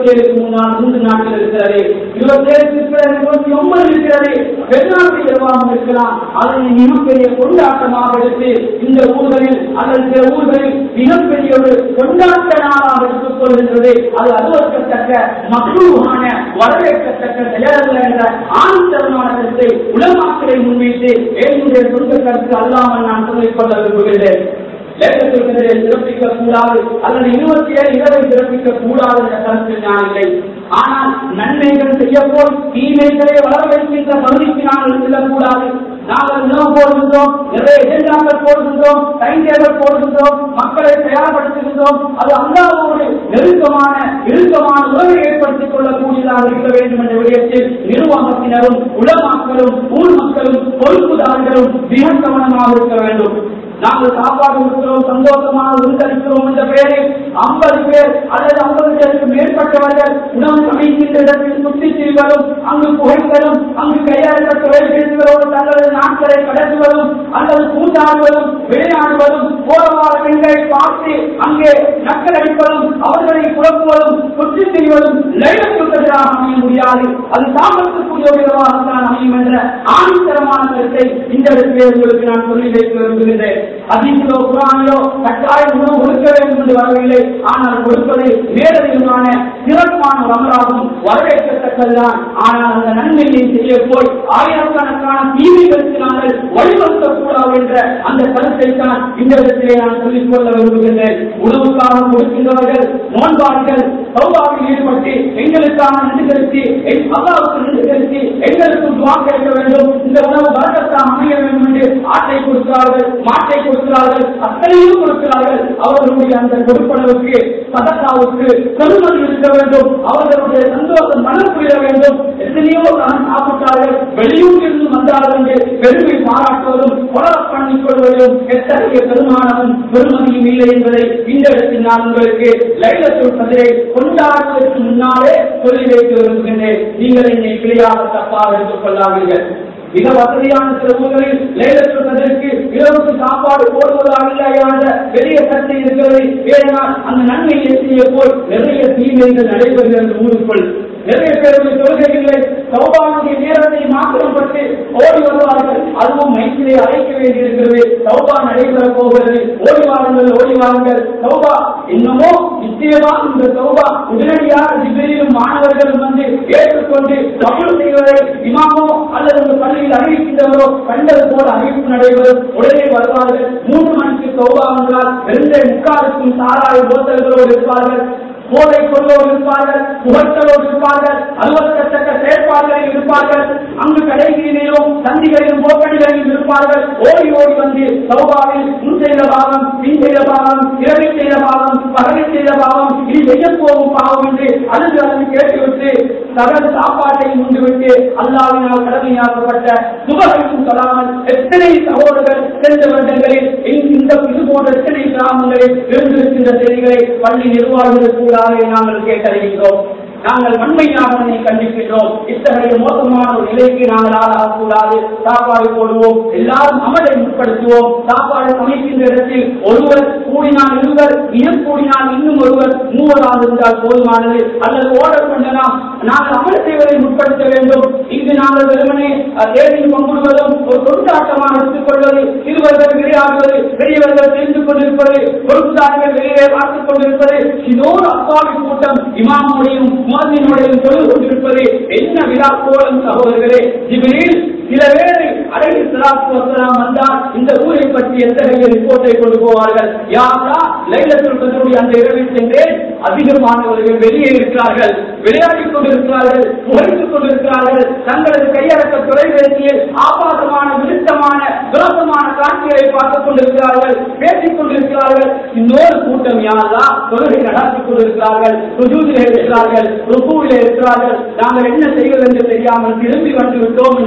இருபத்தி ஏழுக்கு முன்னால் மூன்று நாட்கள் இருக்கிறது இருபத்தி ஏழுக்கு பிறகு இருபத்தி ஒன்பது இருக்கிறது வெளிநாட்டு நிர்வாகம் இருக்கலாம் அதை மிகப்பெரிய கொண்டாட்டமாக எடுத்து இந்த ஊர்களில் அல்லது சில ஊர்களில் மிகப்பெரிய ஒரு கொண்டாட்ட நாளாக எடுத்துக் கொள்கின்றது அது அலுவலகத்தக்க மக்களுமான வரவேற்கத்தக்க செயலல்ல என்ற ஆணித்தரமான கருத்தை உலமாக்களை முன்வைத்து என்னுடைய சொந்த கருத்து அல்லாமல் நான் சொல்லிக் கொள்ள விரும்புகிறேன் லேட்டத்திற்கு சிறப்பிக்க கூடாது அல்லது இருபத்தி ஏழு இரவை சிறப்பிக்க கூடாது என்ற கருத்தில் நான் இல்லை ஆனால் நன்மைகள் செய்ய போல் தீமைகளை வளர வைக்கின்ற பகுதிக்கு நாங்கள் செல்லக்கூடாது நாங்கள் உணவு போடுகின்றோம் நிறைய எஜெண்டாக்கள் போடுகின்றோம் டைம் டேபிள் போடுகின்றோம் மக்களை தயார்படுத்துகின்றோம் அது அல்லாவோடு நெருக்கமான இறுக்கமான உறவை ஏற்படுத்திக் கொள்ளக்கூடியதாக இருக்க வேண்டும் என்ற விடயத்தில் நிர்வாகத்தினரும் உலமாக்களும் ஊர் மக்களும் பொறுப்புதாரிகளும் மிக கவனமாக இருக்க வேண்டும் நாங்கள் சாப்பாடு கொடுக்கிறோம் சந்தோஷமாக விருந்தளிக்கிறோம் என்ற பெயரில் ஐம்பது பேர் அல்லது ஐம்பது பேருக்கு மேற்பட்டவர்கள் உணவு சமைக்கின்ற இடத்தில் சுற்றி திரிவதும் அங்கு புகைப்பதும் அங்கு கையாள தொலைபேசிகளோடு தங்களது நாட்களை கடத்துவதும் அல்லது கூட்டாடுவதும் விளையாடுவதும் போரவார பெண்களை பார்த்து அங்கே நக்கல் அடிப்பதும் அவர்களை குழப்புவதும் சுற்றி திரிவதும் லைலத்துக்கு அமைய முடியாது அது சாமத்துக்குரிய விதமாகத்தான் அமையும் என்ற ஆணித்தரமான கருத்தை இந்த இடத்திலே உங்களுக்கு நான் சொல்லி வைக்க விரும்புகின்றேன் அதிகளோ குரானிலோ கட்டாயம் உணவு கொடுக்க வேண்டும் என்று வரவில்லை ஆனால் கொடுப்பதை நேரடியான சிறப்பான வரலாகும் வரவேற்கத்தக்கதுதான் ஆனால் அந்த நன்மையை செய்ய போய் ஆயிரக்கணக்கான தீமைகளுக்கு நாங்கள் வழிவகுக்கக்கூடாது என்ற அந்த கருத்தை தான் இந்த இடத்திலே நான் சொல்லிக் கொள்ள விரும்புகின்றேன் உணவுக்காக கொடுக்கின்றவர்கள் நோன்பார்கள் சௌபாவில் ஈடுபட்டு எங்களுக்கான நிதிகளுக்கு அல்லாவுக்கு நிதிகளுக்கு எங்களுக்கும் துவா கேட்க வேண்டும் இந்த உணவு வரக்கத்தான் அமைய வேண்டும் என்று ஆட்டை கொடுக்கிறார்கள் மாட்டை கொடுக்கிறார்கள் அத்தனையும் கொடுக்கிறார்கள் அவர்களுடைய அந்த கொடுப்பனவுக்கு சதக்காவுக்கு பெருமதி இருக்க வேண்டும் அவர்களுடைய சந்தோஷம் மனம் புரிய வேண்டும் எத்தனையோ தான் சாப்பிட்டார்கள் வெளியூரில் இருந்து வந்தார்கள் என்று பெருமை பாராட்டுவதும் கொலர பண்ணிக் கொள்வதும் எத்தகைய பெருமானமும் பெருமதியும் இல்லை என்பதை இந்த இடத்தில் நான் உங்களுக்கு லைலத்துள் கதிரை கொண்டாடுவதற்கு முன்னாலே சொல்லி வைக்க விரும்புகின்றேன் நீங்கள் என்னை பிழையாக தப்பாக எடுத்துக் கொள்ளாதீர்கள் மிக வசதியான சில ஊர்களில் லேலத்துவதற்கு இரவுக்கு சாப்பாடு போடுவதாக இல்லையா என்ற பெரிய சர்ச்சை இருக்கிறது ஏனால் அந்த நன்மையை செய்ய போய் நிறைய தீமைகள் நடைபெறுகிறது ஊருக்குள் நிறைய பேருடைய தொழுகைகளை சௌபானுடைய நேரத்தை மாத்திரப்பட்டு ஓடி வருவார்கள் அதுவும் மைக்கிலே அழைக்க வேண்டியிருக்கிறது சௌபா நடைபெற போகிறது ஓடி வாருங்கள் ஓடி வாருங்கள் சௌபா இன்னமோ நிச்சயமா இந்த சௌபா உடனடியாக திடீரும் மாணவர்களும் வந்து ஏற்றுக்கொண்டு தமிழ் செய்வதை இமாமோ அல்லது ஒரு பள்ளியில் அறிவிக்கின்றவரோ கண்டது போல அறிவிப்பு நடைபெறும் உடனே வருவார்கள் மூன்று மணிக்கு சௌபா வந்தால் இரண்டே முக்காலுக்கும் சாராய போத்தல்களோடு இருப்பார்கள் போதை கொள்ளோடு இருப்பார்கள் புகழ்களோடு இருப்பார்கள் அலுவலகத்தக்க செயற்பாடுகளில் இருப்பார்கள் அங்கு கடைகளிலும் சந்திகளிலும் போக்கடிகளிலும் இருப்பார்கள் ஓடி ஓடி வந்து சௌபாவில் முன் செய்த பாவம் பின் செய்த பாவம் இரவில் செய்த பாவம் பகலில் செய்த பாவம் இது செய்ய போகும் பாவம் என்று அழுது அழுது கேட்டுவிட்டு சகல சாப்பாட்டை உண்டுவிட்டு அல்லாவினால் கடமையாக்கப்பட்ட சுபகைக்கும் சொல்லாமல் எத்தனை சகோதரர்கள் சென்ற வருடங்களில் இந்த இது போன்ற எத்தனை கிராமங்களில் இருந்திருக்கின்ற செய்திகளை பள்ளி நிர்வாகிகள் கூடாக நாங்கள் கேட்டறிகின்றோம் நாங்கள் வன்மையாக அதனை கண்டிக்கின்றோம் இத்தகைய மோசமான ஒரு நிலைக்கு நாங்கள் ஆளாகக்கூடாது சாப்பாடு போடுவோம் எல்லாரும் அமலை முற்படுத்துவோம் சாப்பாடு சமைக்கின்ற இடத்தில் ஒருவர் கூடினால் இருவர் இனம் கூடினால் இன்னும் ஒருவர் மூவராக இருந்தால் போதுமானது அல்லது ஓடர் கொண்டலாம் நாங்கள் அமல் செய்வதை முற்படுத்த வேண்டும் இங்கு நாங்கள் வெறுமனே தேவையில் பங்குடுவதும் ஒரு கொண்டாட்டமாக எடுத்துக்கொள்வது சிறுவர்கள் விளையாடுவது பெரியவர்கள் தெரிந்து கொண்டிருப்பது பொறுப்புதாரர்கள் வெளியே பார்த்துக் கொண்டிருப்பது இதோடு அப்பாவி கூட்டம் இமாமுடையும் முகத்தினுடையும் தொழில் கொண்டிருப்பது என்ன விழா கோலம் சகோதரர்களே ஜிபிரில் சில பேரை அழகி சிலாத்து வசலாம் வந்தால் இந்த ஊரை பற்றி எத்தகைய ரிப்போர்ட்டை கொண்டு போவார்கள் யாரா லைலத்தில் கதருடைய அந்த இரவில் சென்றேன் அதிகமானவர்கள் வெளியே இருக்கிறார்கள் விளையாடிக் கொண்டிருக்கிறார்கள் புகைத்துக் கொண்டிருக்கிறார்கள் தங்களது கையடக்க தொலைபேசியில் ஆபாசமான விருத்தமான விரோதமான காட்சிகளை பார்த்துக் கொண்டிருக்கிறார்கள் பேசிக் கொண்டிருக்கிறார்கள் இன்னொரு கூட்டம் யாரா தொழுகை நடத்திக் கொண்டிருக்கிறார்கள் ருஜூதிலே இருக்கிறார்கள் ருபூவிலே இருக்கிறார்கள் நாங்கள் என்ன செய்வது என்று தெரியாமல் திரும்பி வந்து விட்டோம் என்று சொன்னால்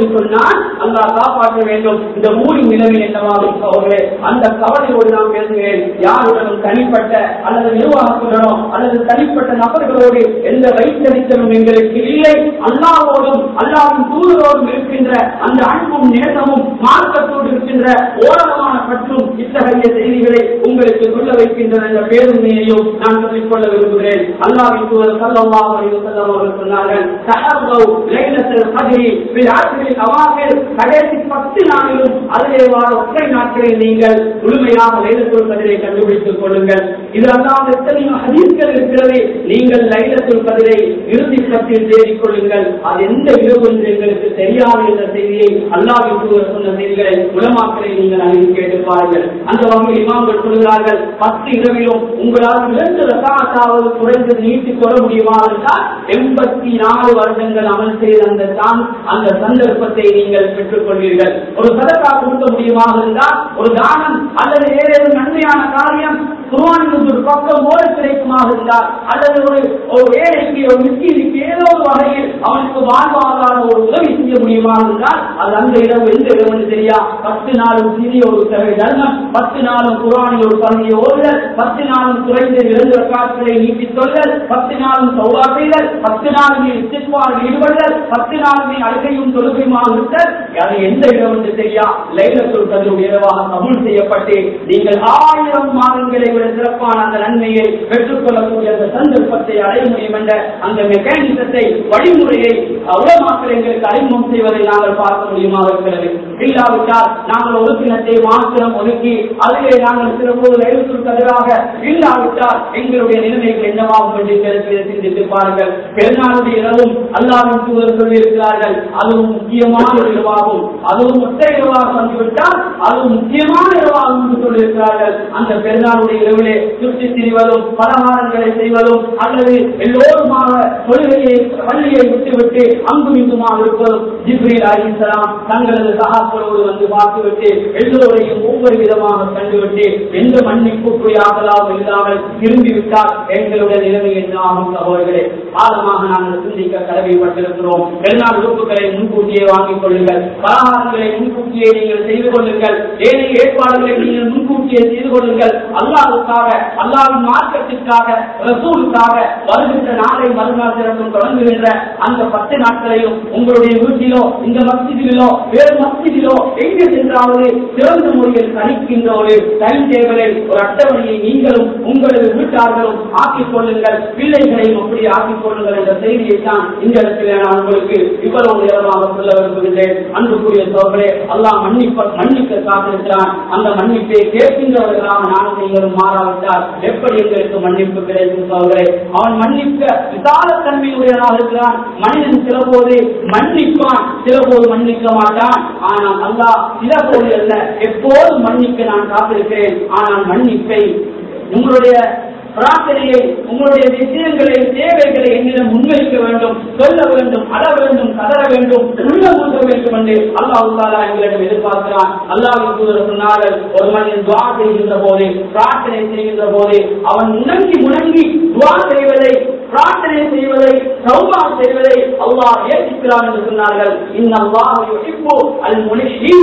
தான் அல்லாஹ் காப்பாற்ற வேண்டும் இந்த ஊரின் நிலைமை என்னவாகும் அவர்களே அந்த கவலையோடு நான் பேசுகிறேன் யாருடனும் தனிப்பட்ட அல்லது நிர்வாகத்துடனோ அல்லது தனிப்பட்ட நபர்களோடு எந்த வைத்தறித்தலும் எங்களுக்கு இல்லை அல்லாவோடும் அல்லாவின் தூதரோடும் இருக்கின்ற அந்த அன்பும் நேசமும் மார்க்கத்தோடு இருக்கின்ற ஓரமான பற்றும் இத்தகைய செய்திகளை உங்களுக்கு சொல்ல வைக்கின்ற என்ற பேருமையையும் நான் சொல்லிக்கொள்ள விரும்புகிறேன் அல்லாவின் தூதர் சல்லல்லாஹு அலைஹி வஸல்லம் அவர்கள் சொன்னார்கள் தஹர்ரவு லைலத்துல் கத்ரி பில் ஆசிரில் அவாஹிர் கடைசி பத்து நாளிலும் அதிலே வார ஒற்றை நாட்களில் நீங்கள் முழுமையாக லைலத்துல் கதிரை கண்டுபிடித்துக் கொள்ளுங்கள் இது அல்லாமல் எத்தனையோ ஹதீஸ்கள் இருக்கிறது நீங்கள் லைலத்துல் கதிரை இறுதி பத்தில் தேடிக் கொள்ளுங்கள் அது எந்த இரவு என்று எங்களுக்கு தெரியாது என்ற செய்தியை அல்லாவின் தூதர் சொன்ன செய்திகளை உலமாக்களை நீங்கள் அங்கே கேட்டு பாருங்கள் அந்த வகையில் இமாம்கள் சொல்கிறார்கள் பத்து இரவிலும் உங்களால் இரண்டு ரசாத்தாவது குறைந்தது நீட்டிக் கொள்ள முடியுமா என்றால் எண்பத்தி நாலு வருடங்கள் அமல் செய்த அந்த தான் அந்த சந்தர்ப்பத்தை நீங்கள் பெற்றுக் கொள்வீர்கள் ஒரு சதக்கா கொடுக்க முடியுமாக இருந்தால் ஒரு தானம் அல்லது ஏதேனும் நன்மையான காரியம் குருவானின் ஒரு பக்கம் ஓட கிடைக்குமாக இருந்தால் அல்லது ஒரு ஒரு ஏழைக்கு ஒரு மிஸ்கினுக்கு ஏதோ ஒரு வகையில் அவனுக்கு வாழ்வாதார ஒரு உதவி செய்ய முடியுமா இருந்தால் அது அந்த இரவு எந்த இரவு தெரியா பத்து நாளும் சிறிய ஒரு தொகை தர்மம் பத்து நாளும் குரானில் ஒரு பகுதியை ஓடுதல் பத்து நாளும் குறைந்த இரண்டு காட்களை நீட்டி சொல்லல் பத்து நாளும் சௌரா செய்தல் பத்து நாளும் நீ இஸ்திக்பாரில் ஈடுபடுதல் பத்து நாளும் நீ அழுகையும் தொழுகையுமாக இருத்தல் அது எந்த இடம் என்று தெரியா லைலத்துல் கதிர் இரவாக கபூல் செய்யப்பட்டு நீங்கள் ஆயிரம் மாதங்களை விட சிறப்பான அந்த நன்மையை பெற்றுக்கொள்ளக்கூடிய அந்த சந்தர்ப்பத்தை அடைய முடியும் என்ற அந்த மெக்கானிசத்தை வழிமுறையை உலமாக்கள் எங்களுக்கு அறிமுகம் செய்வதை நாங்கள் பார்க்க முடியுமா இருக்கிறது இல்லாவிட்டால் நாங்கள் ஒரு தினத்தை மாத்திரம் ஒதுக்கி அதிலே நாங்கள் சிறப்பு லைலத்துல் கதிராக இல்லாவிட்டால் எங்களுடைய நிலைமைகள் என்னவாகும் என்று எங்களுக்கு சிந்தித்து பாருங்கள் பெருநாளுடைய இரவும் அல்லாவின் தூதர் சொல்லியிருக்கிறார்கள் அதுவும் முக்கியமான இரவாகும் அதுவும் ஒற்றை இரவாக வந்துவிட்டால் அதுவும் முக்கியமான இரவாகும் என்று சொல்லியிருக்கிறார்கள் அந்த பெருநாளுடைய இரவிலே சுற்றி திரிவதும் பலகாரங்களை செய்வதும் அல்லது எல்லோருமாக தொழுகையை பள்ளியை விட்டுவிட்டு அங்கும் இங்குமாக இருப்பதும் ஜிப்ரீல் அலிசலாம் தங்களது சகாக்களோடு வந்து பார்த்துவிட்டு எல்லோரையும் ஒவ்வொரு விதமாக கண்டுவிட்டு எந்த மன்னிப்புக்கு யாவலாக இல்லாமல் திரும்பிவிட்டால் எங்களுடைய நிலைமை என்ன ஆகும் சகோதரர்களே ஆழமாக நாங்கள் சிந்திக்க கடமைப்பட்டிருக்கிறோம் எல்லா உறுப்புகளை முன்கூட்டியே வாங்கிக் கொள்ளுங்கள் பலகாரங்களை முன்கூட்டியே நீங்கள் செய்து கொள்ளுங்கள் ஏனைய ஏற்பாடுகளை நீங்கள் முன்கூட்டியே செய்து கொள்ளுங்கள் அல்லாவுக்காக அல்லாவின் மார்க்கத்திற்காக ரசூலுக்காக வருகின்ற நாளை மறுநாள் சிறப்பும் தொடங்குகின்ற அந்த பத்து நாட்களையும் உங்களுடைய வீட்டிலோ இந்த மஸ்ஜிதிலோ வேறு மஸ்ஜிதிலோ எங்கு சென்றாவது சிறந்த முறையில் கணிக்கின்ற ஒரு டைம் டேபிளை ஒரு அட்டவணையை நீங்களும் உங்களது வீட்டார்களும் ஆக்கிக் கொள்ளுங்கள் பிள்ளைகளையும் அப்படி ஆக்கிக் கொள்ளுங்கள் என்ற செய்தியை தான் இந்த இடத்துல நான் உங்களுக்கு இவ்வளவு நேரமாக சொல்ல விரும்புகின்றேன் அன்புக்குரிய சோழர்களே அல்லாஹ் மன்னிப்ப மன்னிக்க காத்திருக்கிறான் அந்த மன்னிப்பை கேட்கின்றவர்களாக நானும் நீங்களும் மாறாவிட்டால் எப்படி எங்களுக்கு மன்னிப்பு கிடைக்கும் சோழர்களே அவன் மன்னிக்க விசால தன்மையுடையவனாக இருக்கிறான் மனிதன் சில போது மன்னிப்பான் சில போது மன்னிக்க மாட்டான் ஆனால் அல்லாஹ் சில போது அல்ல எப்போதும் மன்னிக்க நான் காத்திருக்கிறேன் ஆனால் மன்னிப்பை உங்களுடைய பிரார்த்தனையை உங்களுடைய விஷயங்களை தேவைகளை என்னிடம் முன்வைக்க வேண்டும் சொல்ல வேண்டும் அட வேண்டும் கதற வேண்டும் உள்ள முன்க வேண்டும் என்று அல்லாஹ் தாலா எங்களிடம் எதிர்பார்க்கிறான் அல்லாஹ் தூதர் சொன்னார்கள் ஒரு மனிதன் துவா செய்கின்ற போது பிரார்த்தனை செய்கின்ற போது அவன் முணங்கி முணங்கி துவா செய்வதை பிரார்த்தனை செய்வதை சௌபா செய்வதை அல்லாஹ் ஏற்றுக்கிறான் என்று சொன்னார்கள் இந்த அல்லாஹ் யுஹிப்பு அல் முனிஷீன்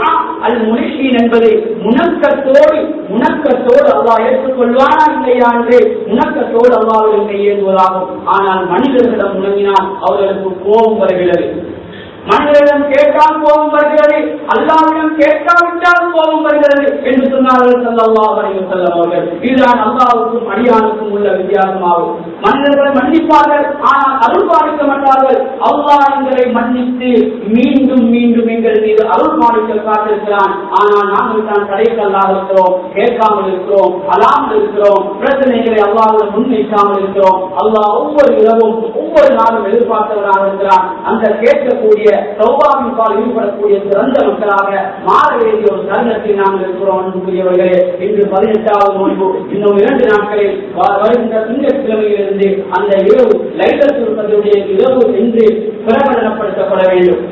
அல் முனிஷீன் என்பதை முணக்கத்தோடு முணக்கத்தோடு அல்லாஹ் ஏற்றுக்கொள்வானா இல்லையா என்று முணக்கத்தோடு அல்லாஹ்வின் கையேந்துவதாகும் ஆனால் மனிதர்களிடம் முழங்கினால் அவர்களுக்கு கோபம் வருகிறது மனிதரிடம் கேட்டால் கோபம் வருகிறது அல்லாவிடம் கேட்காவிட்டால் கோபம் வருகிறது என்று சொன்னார்கள் சல்லல்லாஹு அலைஹி வஸல்லம் அவர்கள் இதுதான் அல்லாஹ்வுக்கும் அடியானுக்கும் உள்ள வித்தியாசமாகும் மனிதர்களை மன்னிப்பார்கள் ஆனால் அருள் பாலிக்க மாட்டார்கள் அல்லாஹ் எங்களை மன்னித்து மீண்டும் மீண்டும் எங்கள் மீது அருள் பாலிக்க காத்திருக்கிறான் ஆனால் நாங்கள் தான் தடைக்கல்லாக இருக்கிறோம் கேட்காமல் இருக்கிறோம் அலாமல் இருக்கிறோம் பிரச்சனைகளை அல்லாஹ்வுடன் முன்வைக்காமல் இருக்கிறோம் அல்லாஹ் ஒவ்வொரு இரவும் ஒவ்வொரு நாளும் எதிர்பார்த்தவராக இருக்கிறான் அந்த கேட்கக்கூடிய சௌபாவின் பால் ஈடுபடக்கூடிய சிறந்த மக்களாக மாற வேண்டிய ஒரு தருணத்தில் நாங்கள் இருக்கிறோம் அன்புக்குரியவர்களே இன்று பதினெட்டாவது நோன்பு இன்னும் இரண்டு நாட்களில் வ- வருகின்ற திங்கட்கிழமையிலிருந்து அந்த இரவு லைட்டல் இருப்பதுடைய இரவு என்று பிரகடனப்படுத்தப்பட வேண்டும்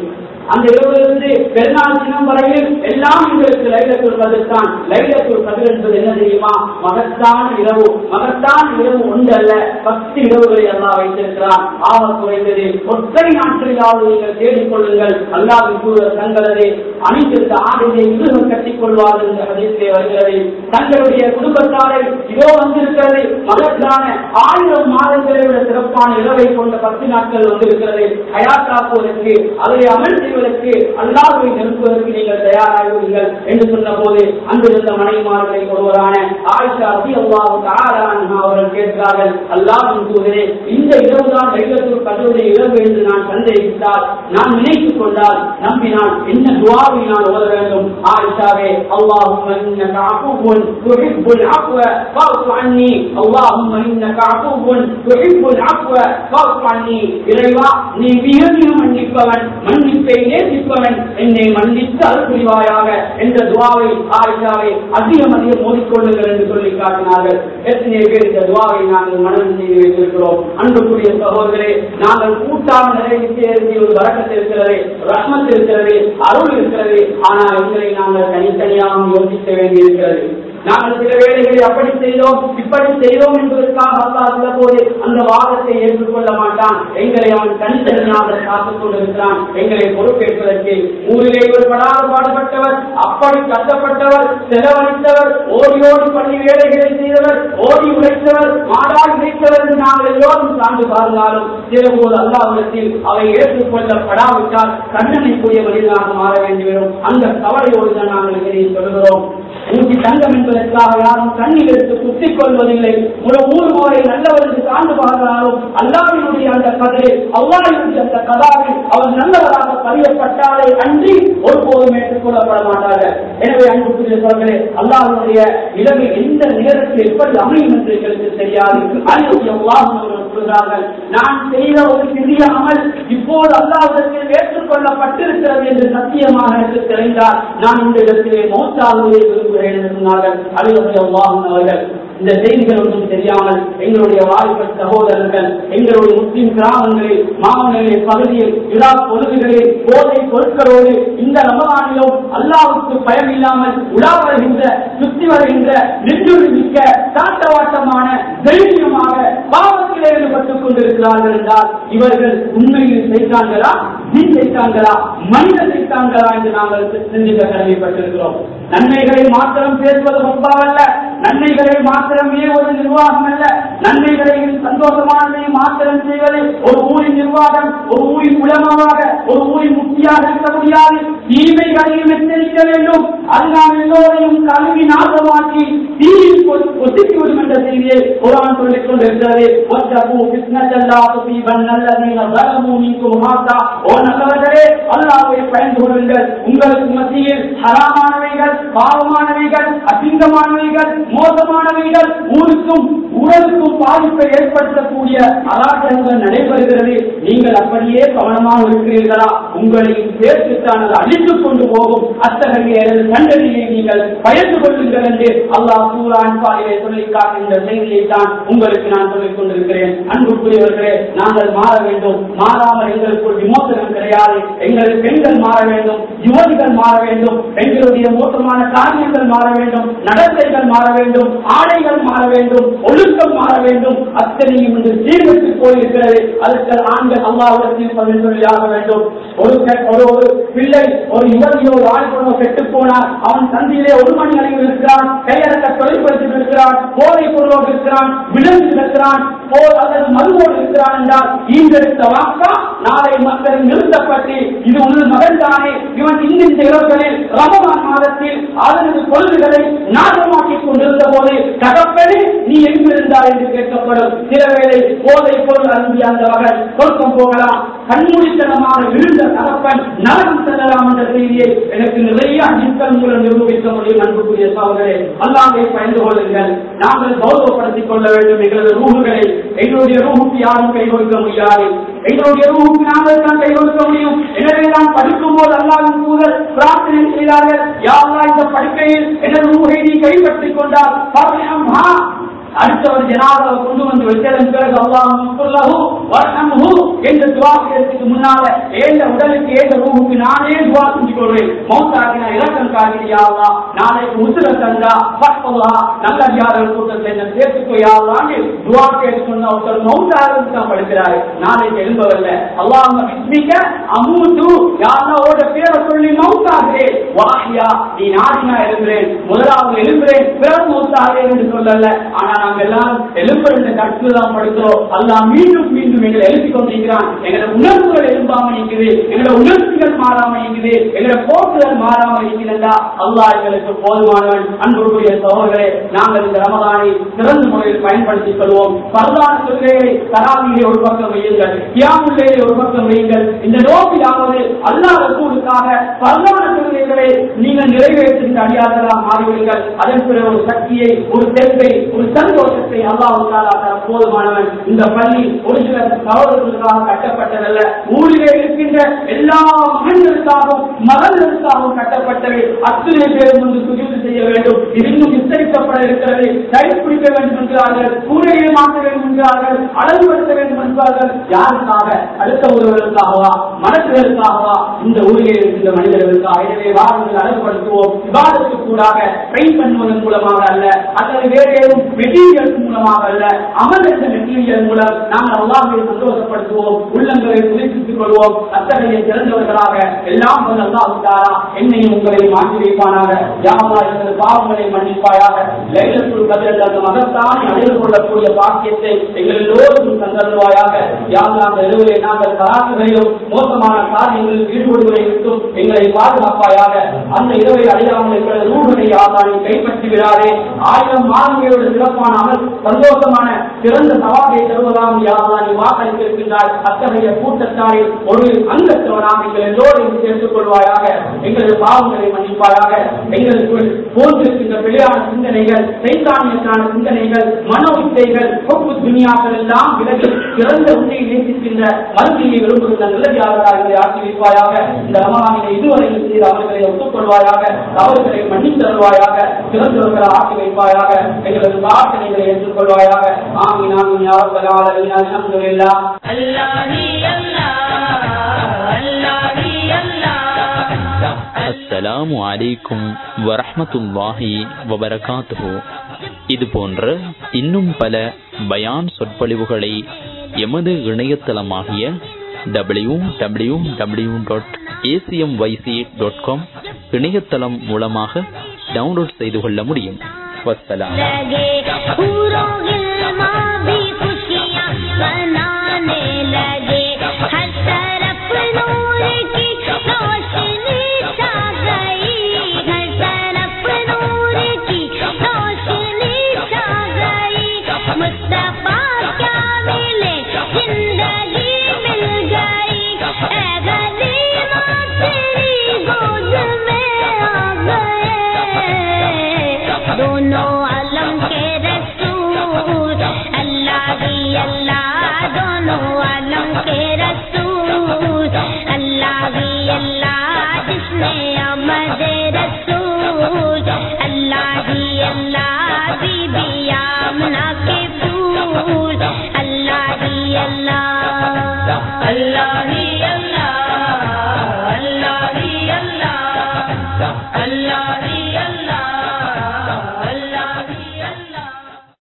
அந்த இரவிலிருந்து பெருநாள் தினம் வரையில் எல்லாம் எங்களுக்கு லைலத்துல் கதிர் தான் லைலத்துல் கதிர் என்பது என்ன தெரியுமா மகத்தான இரவு மகத்தான இரவு ஒன்று அல்ல பத்து இரவுகளை எல்லாம் வைத்திருக்கிறான் ஆக குறைந்தது ஒற்றை நாட்களிலாவது நீங்கள் தேடிக் கொள்ளுங்கள் அல்லாவின் தூதர் தங்களது அணிந்திருந்த ஆடையை இருவர் கட்டிக் கொள்வார்கள் என்ற ஹதீஸிலே வருகிறது தங்களுடைய குடும்பத்தாரை இதோ வந்திருக்கிறது மகத்தான ஆயிரம் மாதங்களை விட சிறப்பான இரவை கொண்ட பத்து நாட்கள் வந்திருக்கிறது ஹயாத்தாக்குவதற்கு அதை அமல் செய்வதற்கு அல்லாஹ்வை நெருங்குவதற்கு நீங்கள் தயாராகுவீர்கள் என்று சொன்ன போது அங்கிருந்த மனைமார்களை ஒருவரான ஆயிஷா ரதி அல்லாஹு தஆலா அன்ஹா அவர்கள் கேட்கிறார்கள் அல்லாஹ்வின் தூதரே இந்த இரவுதான் லைலத்துல் கதருடைய இரவு என்று நான் சந்தேகித்தால் நான் நினைத்துக் கொண்டால் நம்பினால் என்ன துவாவை நான் ஓத வேண்டும் ஆயிஷாவே அல்லாஹும்ம இன்னக அஃபுவுன் துஹிப்புல் அஃவ ஃபஅஃபு அன்னி அல்லாஹும்ம இன்னக அஃபுவுன் துஹிப்புல் அஃவ ஃபஅஃபு அன்னி இறைவா நீ மிக மிக மன்னிப்பவன் மன்னிப்பை நேசிப்பவன் என்னை மன்னித்து அருள் புரிவாயாக என்ற துவாவை ஆயிஷாவை அதிகம் அதிகம் மோதிக்கொள்ளுங்கள் என்று சொல்லி காட்டினார்கள் எத்தனை பேர் இந்த துவாவை நாங்கள் மனதில் செய்து வைத்திருக்கிறோம் அன்புக்குரிய சகோதரே நாங்கள் கூட்டாக நிறைவேற்றிய ஒரு வரக்கத்து இருக்கிறது ரஹ்மத் இருக்கிறது அருள் இருக்கிறது ஆனால் எங்களை நாங்கள் தனித்தனியாக யோசிக்க வேண்டியிருக்கிறது நாங்கள் சில வேலைகளை அப்படி செய்தோம் இப்படி செய்தோம் என்பதற்காக அல்லா சில போது அந்த வாதத்தை ஏற்றுக்கொள்ள மாட்டான் எங்களை அவன் தனித்தனியாக காத்துக் கொண்டிருக்கிறான் எங்களை பொறுப்பேற்பதற்கு ஊரிலே ஒரு படாத பாடுபட்டவர் அப்படி கஷ்டப்பட்டவர் செலவழித்தவர் ஓடி ஓடி பள்ளி வேலைகளை செய்தவர் ஓடி உழைத்தவர் மாடாய் உழைத்தவர் என்று நாங்கள் எல்லோரும் சார்ந்து பார்த்தாலும் சில போது அல்லாவிடத்தில் அவை ஏற்றுக்கொள்ளப்படாவிட்டால் கண்ணனைக்குரிய மனிதனாக மாற வேண்டிவிடும் அந்த கவலையோடு தான் நாங்கள் இதை சொல்கிறோம் ஊட்டி தங்கம் என்பதற்காக யாரும் கண்ணில் எடுத்து குத்திக் கொள்வதில்லை ஒரு ஊர் போரை நல்லவர் என்று சார்ந்து பார்க்கிறாலும் அல்லாவினுடைய அந்த கதையை அல்லாவினுடைய அந்த கதாவில் அவர் நல்லவராக பதியப்பட்டாலே அன்றி ஒருபோதும் ஏற்றுக்கொள்ளப்பட மாட்டார்கள் எனவே அன்புக்குரிய சொல்களே அல்லாஹ்வுடைய நிலைமை எந்த நேரத்தில் எப்படி அமையும் என்று எங்களுக்கு தெரியாது அறிவுடைய சொல்கிறார்கள் நான் செய்த ஒரு சிறிய அமல் இப்போது அல்லாஹ்விடத்தில் ஏற்றுக்கொள்ளப்பட்டிருக்கிறது என்று சத்தியமாக எனக்கு தெரிந்தால் நான் இந்த இடத்திலே மௌத்தாகுவதை விரும்புகிறேன் என்று சொன்னார்கள் அறிவுடைய அவர்கள் இந்த செய்திகள் ஒன்றும் தெரியாமல் எங்களுடைய வாலிப சகோதரர்கள் எங்களுடைய முஸ்லிம் கிராமங்களில் மாவட்டங்களில் பகுதியில் விழா பொழுதுகளில் போதை பொருட்களோடு இந்த ரமதானிலும் அல்லாவுக்கு பயம் இல்லாமல் உலா வருகின்ற சுத்தி வருகின்ற நெஞ்சுறு மிக்க தாட்டவாட்டமான தைரியமாக பாவத்திலே ஈடுபட்டுக் கொண்டிருக்கிறார்கள் என்றால் இவர்கள் உண்மையில் செய்தாங்களா நீ செய்தாங்களா மனித செய்தாங்களா என்று நாங்கள் சிந்திக்க கடமைப்பட்டிருக்கிறோம் நன்மைகளை மாத்திரம் பேசுவது முப்பாவல்ல நன்மைகளை மாத்திரம் ஏவது நிர்வாகம் அல்ல நன்மைகளை சந்தோஷமானதை மாத்திரம் செய்வது ஒரு ஊரின் நிர்வாகம் ஒரு ஊரின் உலகமாக ஒரு ஊரின் முக்தியாக இருக்க முடியாது தீமைகளையும் எச்சரிக்க வேண்டும் அது நாம் எல்லோரையும் கல்வி நாசமாக்கி தீயில் ஒதுக்கிவிடும் என்ற செய்தியை குரான் சொல்லிக் கொண்டிருக்கிறது ஒத்தபு பிஸ்னஜல்லா துபீபன் நல்லதீன பலமு நீக்கும் மாத்தா ஓ நல்லவர்களே அல்லாஹ்வை பயந்து கொள்ளுங்கள் உங்களுக்கு மத்தியில் ஹராமானவைகள் பாவமானவைகள் அசிங்கமானவைகள் மோசமானவைகள் ஊருக்கும் உடலுக்கும் பாதிப்பை ஏற்படுத்தக்கூடிய அராஜகங்கள் நடைபெறுகிறது நீங்கள் அப்படியே கவனமாக இருக்கிறீர்களா உங்களையும் சேர்த்துத்தான் அது அழித்துக் கொண்டு போகும் அத்தகைய தண்டனையை நீங்கள் பயந்து கொள்ளுங்கள் என்று அல்லாஹ் சூரான் பாலிலே சொல்லி காட்டுகின்ற செய்தியை தான் உங்களுக்கு நான் சொல்லிக் கொண்டிருக்கிறேன் அன்புக்குரியவர்களே நாங்கள் மாற வேண்டும் மாறாமல் எங்களுக்குள் விமோசனம் கிடையாது எங்கள் பெண்கள் மாற வேண்டும் யுவதிகள் மாற வேண்டும் பெண்களுடைய மோசமான காரியங்கள் மாற வேண்டும் நடத்தைகள் மாற வேண்டும் ஆடைகள் மாற வேண்டும் ஒழுக்கம் மாற வேண்டும் அத்தனையும் இன்று சீர்கட்டு போயிருக்கிறது அதற்கு ஆண்கள் அல்லாவிடத்தில் பதில் சொல்லியாக வேண்டும் ஒரு பெ- ஒரு ஒரு பிள்ளை ஒரு யுவதியோ ஒரு ஆண்களோ கெட்டு போனார் அவன் சந்தியிலே ஒரு மணி அளவில் இருக்கிறான் கையடக்க தொழிற்படுத்தி இருக்கிறான் போதை பொருளோடு இருக்கிறான் விழுந்து இருக்கிறான் போர் அல்லது மதுவோடு இருக்கிறான் என்றால் ஈண்டெடுத்த வாக்கா நாளை மக்கள் நிறுத்தப்பட்டு இது உள்ள மகன் தானே இவன் இந்த இரவுகளில் ரமலான் மாதத்தில் அதனது பொழுதுகளை நாசமாக்கிக் கொண்டிருந்த போது தகப்பனே நீ எங்கிருந்தாய் என்று கேட்கப்படும் சில வேளை போதை பொருள் அருந்திய அந்த மகன் சொர்க்கம் போகலாம் கண்மூடித்தனமாக விழுந்த தகப்பன் நரகம் செல்லலாம் என்ற செய்தியை எனக்கு நிறைய அடித்தல் மூலம் நிரூபிக்க முடியும் அன்புக்குரிய சோதரே அல்லாமை பயந்து கொள்ளுங்கள் நாங்கள் கௌரவப்படுத்திக் கொள்ள வேண்டும் எங்களது ரூகுகளை எங்களுடைய ரூகுக்கு யாரும் கை கொடுக்க முடியாது எங்களுடைய ரூகுக்கு நாங்கள் தான் கை கொடுக்க முடியும் எனவே நாம் படிக்கும் போது அல்லாவின் தூதர் பிரார்த்தனை செய்தார்கள் யாரெல்லாம் இந்த படுக்கையில் எனது ரூகை நீ கைப்பற்றிக் கொண்டால் பரவாயில்லை, அடுத்தவர் ஜனாதாவை கொண்டு வந்து வச்சதன் பிறகு அல்லாஹ் வர்ஹம்ஹு என்று துவா செய்யறதுக்கு முன்னால ஏந்த உடலுக்கு ஏந்த ரூஹுக்கு நானே துவா செஞ்சு கொள்வேன் மௌத்தாக்கி நான் இலக்கம் காட்டியா அல்லாஹ் நாளைக்கு உசுர தந்தா பக்வல்லா நல்ல யாரல் கூட்டத்தை என்ன சேர்த்துக்கோயான்னு துவா கேட்டு சொன்ன ஒருத்தர் மௌத்தாருக்கு தான் படுக்கிறாரு நாளைக்கு எழும்பவில்லை அல்லாஹ் விஸ்மிக்க அமூத்து யாரோட பேரை சொல்லி மௌத்தாகிறேன் வாஹியா நீ நாடினா எழும்புறேன் முதலாவது எழும்புறேன் பிறகு மௌத்தாகிறேன் என்று சொல்லல ஆனா நாங்க எல்லாம் எழும்புற கற்று தான் படுக்கிறோம் அல்லாஹ் மீண்டும் மீண்டும் எங்களை எழுப்பி கொண்டிருக்கிறான் எங்களோட உணர்வுகள் எழும்பாம இருக்குது எங்களோட உணர்ச்சிகள் மாறாம இருக்குது எங்களோட போக்குகள் மாறாம இருக்கிறதா அல்லாஹ் எங்களுக்கு போதுமானவன் அன்புக்குரிய சகோதரே நாங்கள் இந்த ரமதானை சிறந்த முறையில் பயன்படுத்திக் கொள்வோம் பரதான தொழுகையை தராவிலே ஒரு பக்கம் வையுங்கள் கியாமுல்லையை ஒரு பக்கம் வையுங்கள் இந்த நோக்கிலாவது அல்லாஹ் ரசூலுக்காக பரதான தொழுகைகளை நீங்கள் நிறைவேற்றி அடியாதலாம் மாறிவிடுங்கள் அதன் பிறகு ஒரு சக்தியை ஒரு தெம்பை ஒரு சந்தோஷத்தை அல்லாஹ் போதுமானவன் இந்த பள்ளி ஒரு சில சகோதரர்களுக்காக கட்டப்பட்டதல்ல ஊரிலே இருக்கின்ற எல்லா மகன்களுக்காகவும் மகன்களுக்காகவும் கட்டப்பட்டவை அத்தனை பேரும் வந்து சுஜூது செய்ய வேண்டும் இது இன்னும் விஸ்தரிக்கப்பட இருக்கிறது சரி பிடிக்க வேண்டும் என்கிறார்கள் கூரையை மாற்ற வேண்டும் என்கிறார்கள் அழகுபடுத்த வேண்டும் என்கிறார்கள் யாருக்காக அடுத்த ஒருவருக்காகவா மனசுகளுக்காகவா இந்த ஊரிலே இருக்கின்ற மனிதர்களுக்காக எனவே வாருங்கள் அழகுபடுத்துவோம் விவாதத்துக்கு கூடாக ட்ரெயின் பண்ணுவதன் மூலமாக அல்ல அல்லது வேறு ஏதும் மெட்டீரியல் மூலமாக அல்ல அமல் என்ற மெட்டீரியல் மூலம் நாங்கள் அல்லாஹை சந்தோஷப்படுத்துவோம் உள்ளங்களை புதுப்பித்துக் கொள்வோம் அத்தகைய சிறந்தவர்களாக எல்லாம் வல்ல அல்லாஹ் தாரா என்னையும் உங்களை மாற்றி வைப்பானாக யாவா எங்கள் பாவங்களை மன்னிப்பாயாக லைலத்துள் கதிரல் அந்த மகத்தானை அடைந்து கொள்ளக்கூடிய பாக்கியத்தை எங்கள் எல்லோருக்கும் தந்தருவாயாக யாவா அந்த இரவிலே நாங்கள் கராசுகளையும் மோசமான காரியங்களில் ஈடுபடுவதை விட்டும் எங்களை பாதுகாப்பாயாக அந்த இரவை அடையாமல் எங்களது ரூபனை யாதானை கைப்பற்றி விடாதே ஆயிரம் மாணவியோட சிறப்பான அமல் சந்தோஷமான சிறந்த சவாலை தருவதாம் யாவா நீ வாக்களித்திருக்கின்றாய் அத்தகைய கூட்டத்தாரில் ஒரு அங்கத்தவனாக எங்கள் எல்லோரையும் சேர்த்துக் கொள்வாயாக எங்களது பாவங்களை மன்னிப்பாயாக எங்களுக்கு போன்றிருக்கின்ற பிழையான சிந்தனைகள் சைத்தானியத்தான சிந்தனைகள் மன உச்சைகள் கொப்பு துணியாக்கள் எல்லாம் விலகி சிறந்த உண்மையை நேசிக்கின்ற மறுமையை விரும்புகின்ற நல்லதாளர்களை ஆக்கி வைப்பாயாக இந்த ரமலானினை இதுவரையில் செய்த அவர்களை ஒத்துக்கொள்வாயாக தவறுகளை மன்னித்து தருவாயாக சிறந்தவர்களை ஆக்கி வைப்பாயாக எங்களது பிரார்த்தனைகளை ஏற்றுக்கொள்வாயாக ஆமீன் ஆமீன் யாரப்பல் ஆலமீன் அல்ஹம்துலில்லாஹ் அஸ்ஸலாமு அலைக்கும் வரஹ்மத்துல்லாஹி வபரகாத்துஹு இது போன்ற இன்னும் பல பயான் சொற்பொழிவுகளை எமது இணையதளமாகிய W W W dot ACM YC dot com இணையதளம் மூலமாக டவுன்லோட் செய்து கொள்ள முடியும் வஸ்ஸலாம் लगे पूरों गिल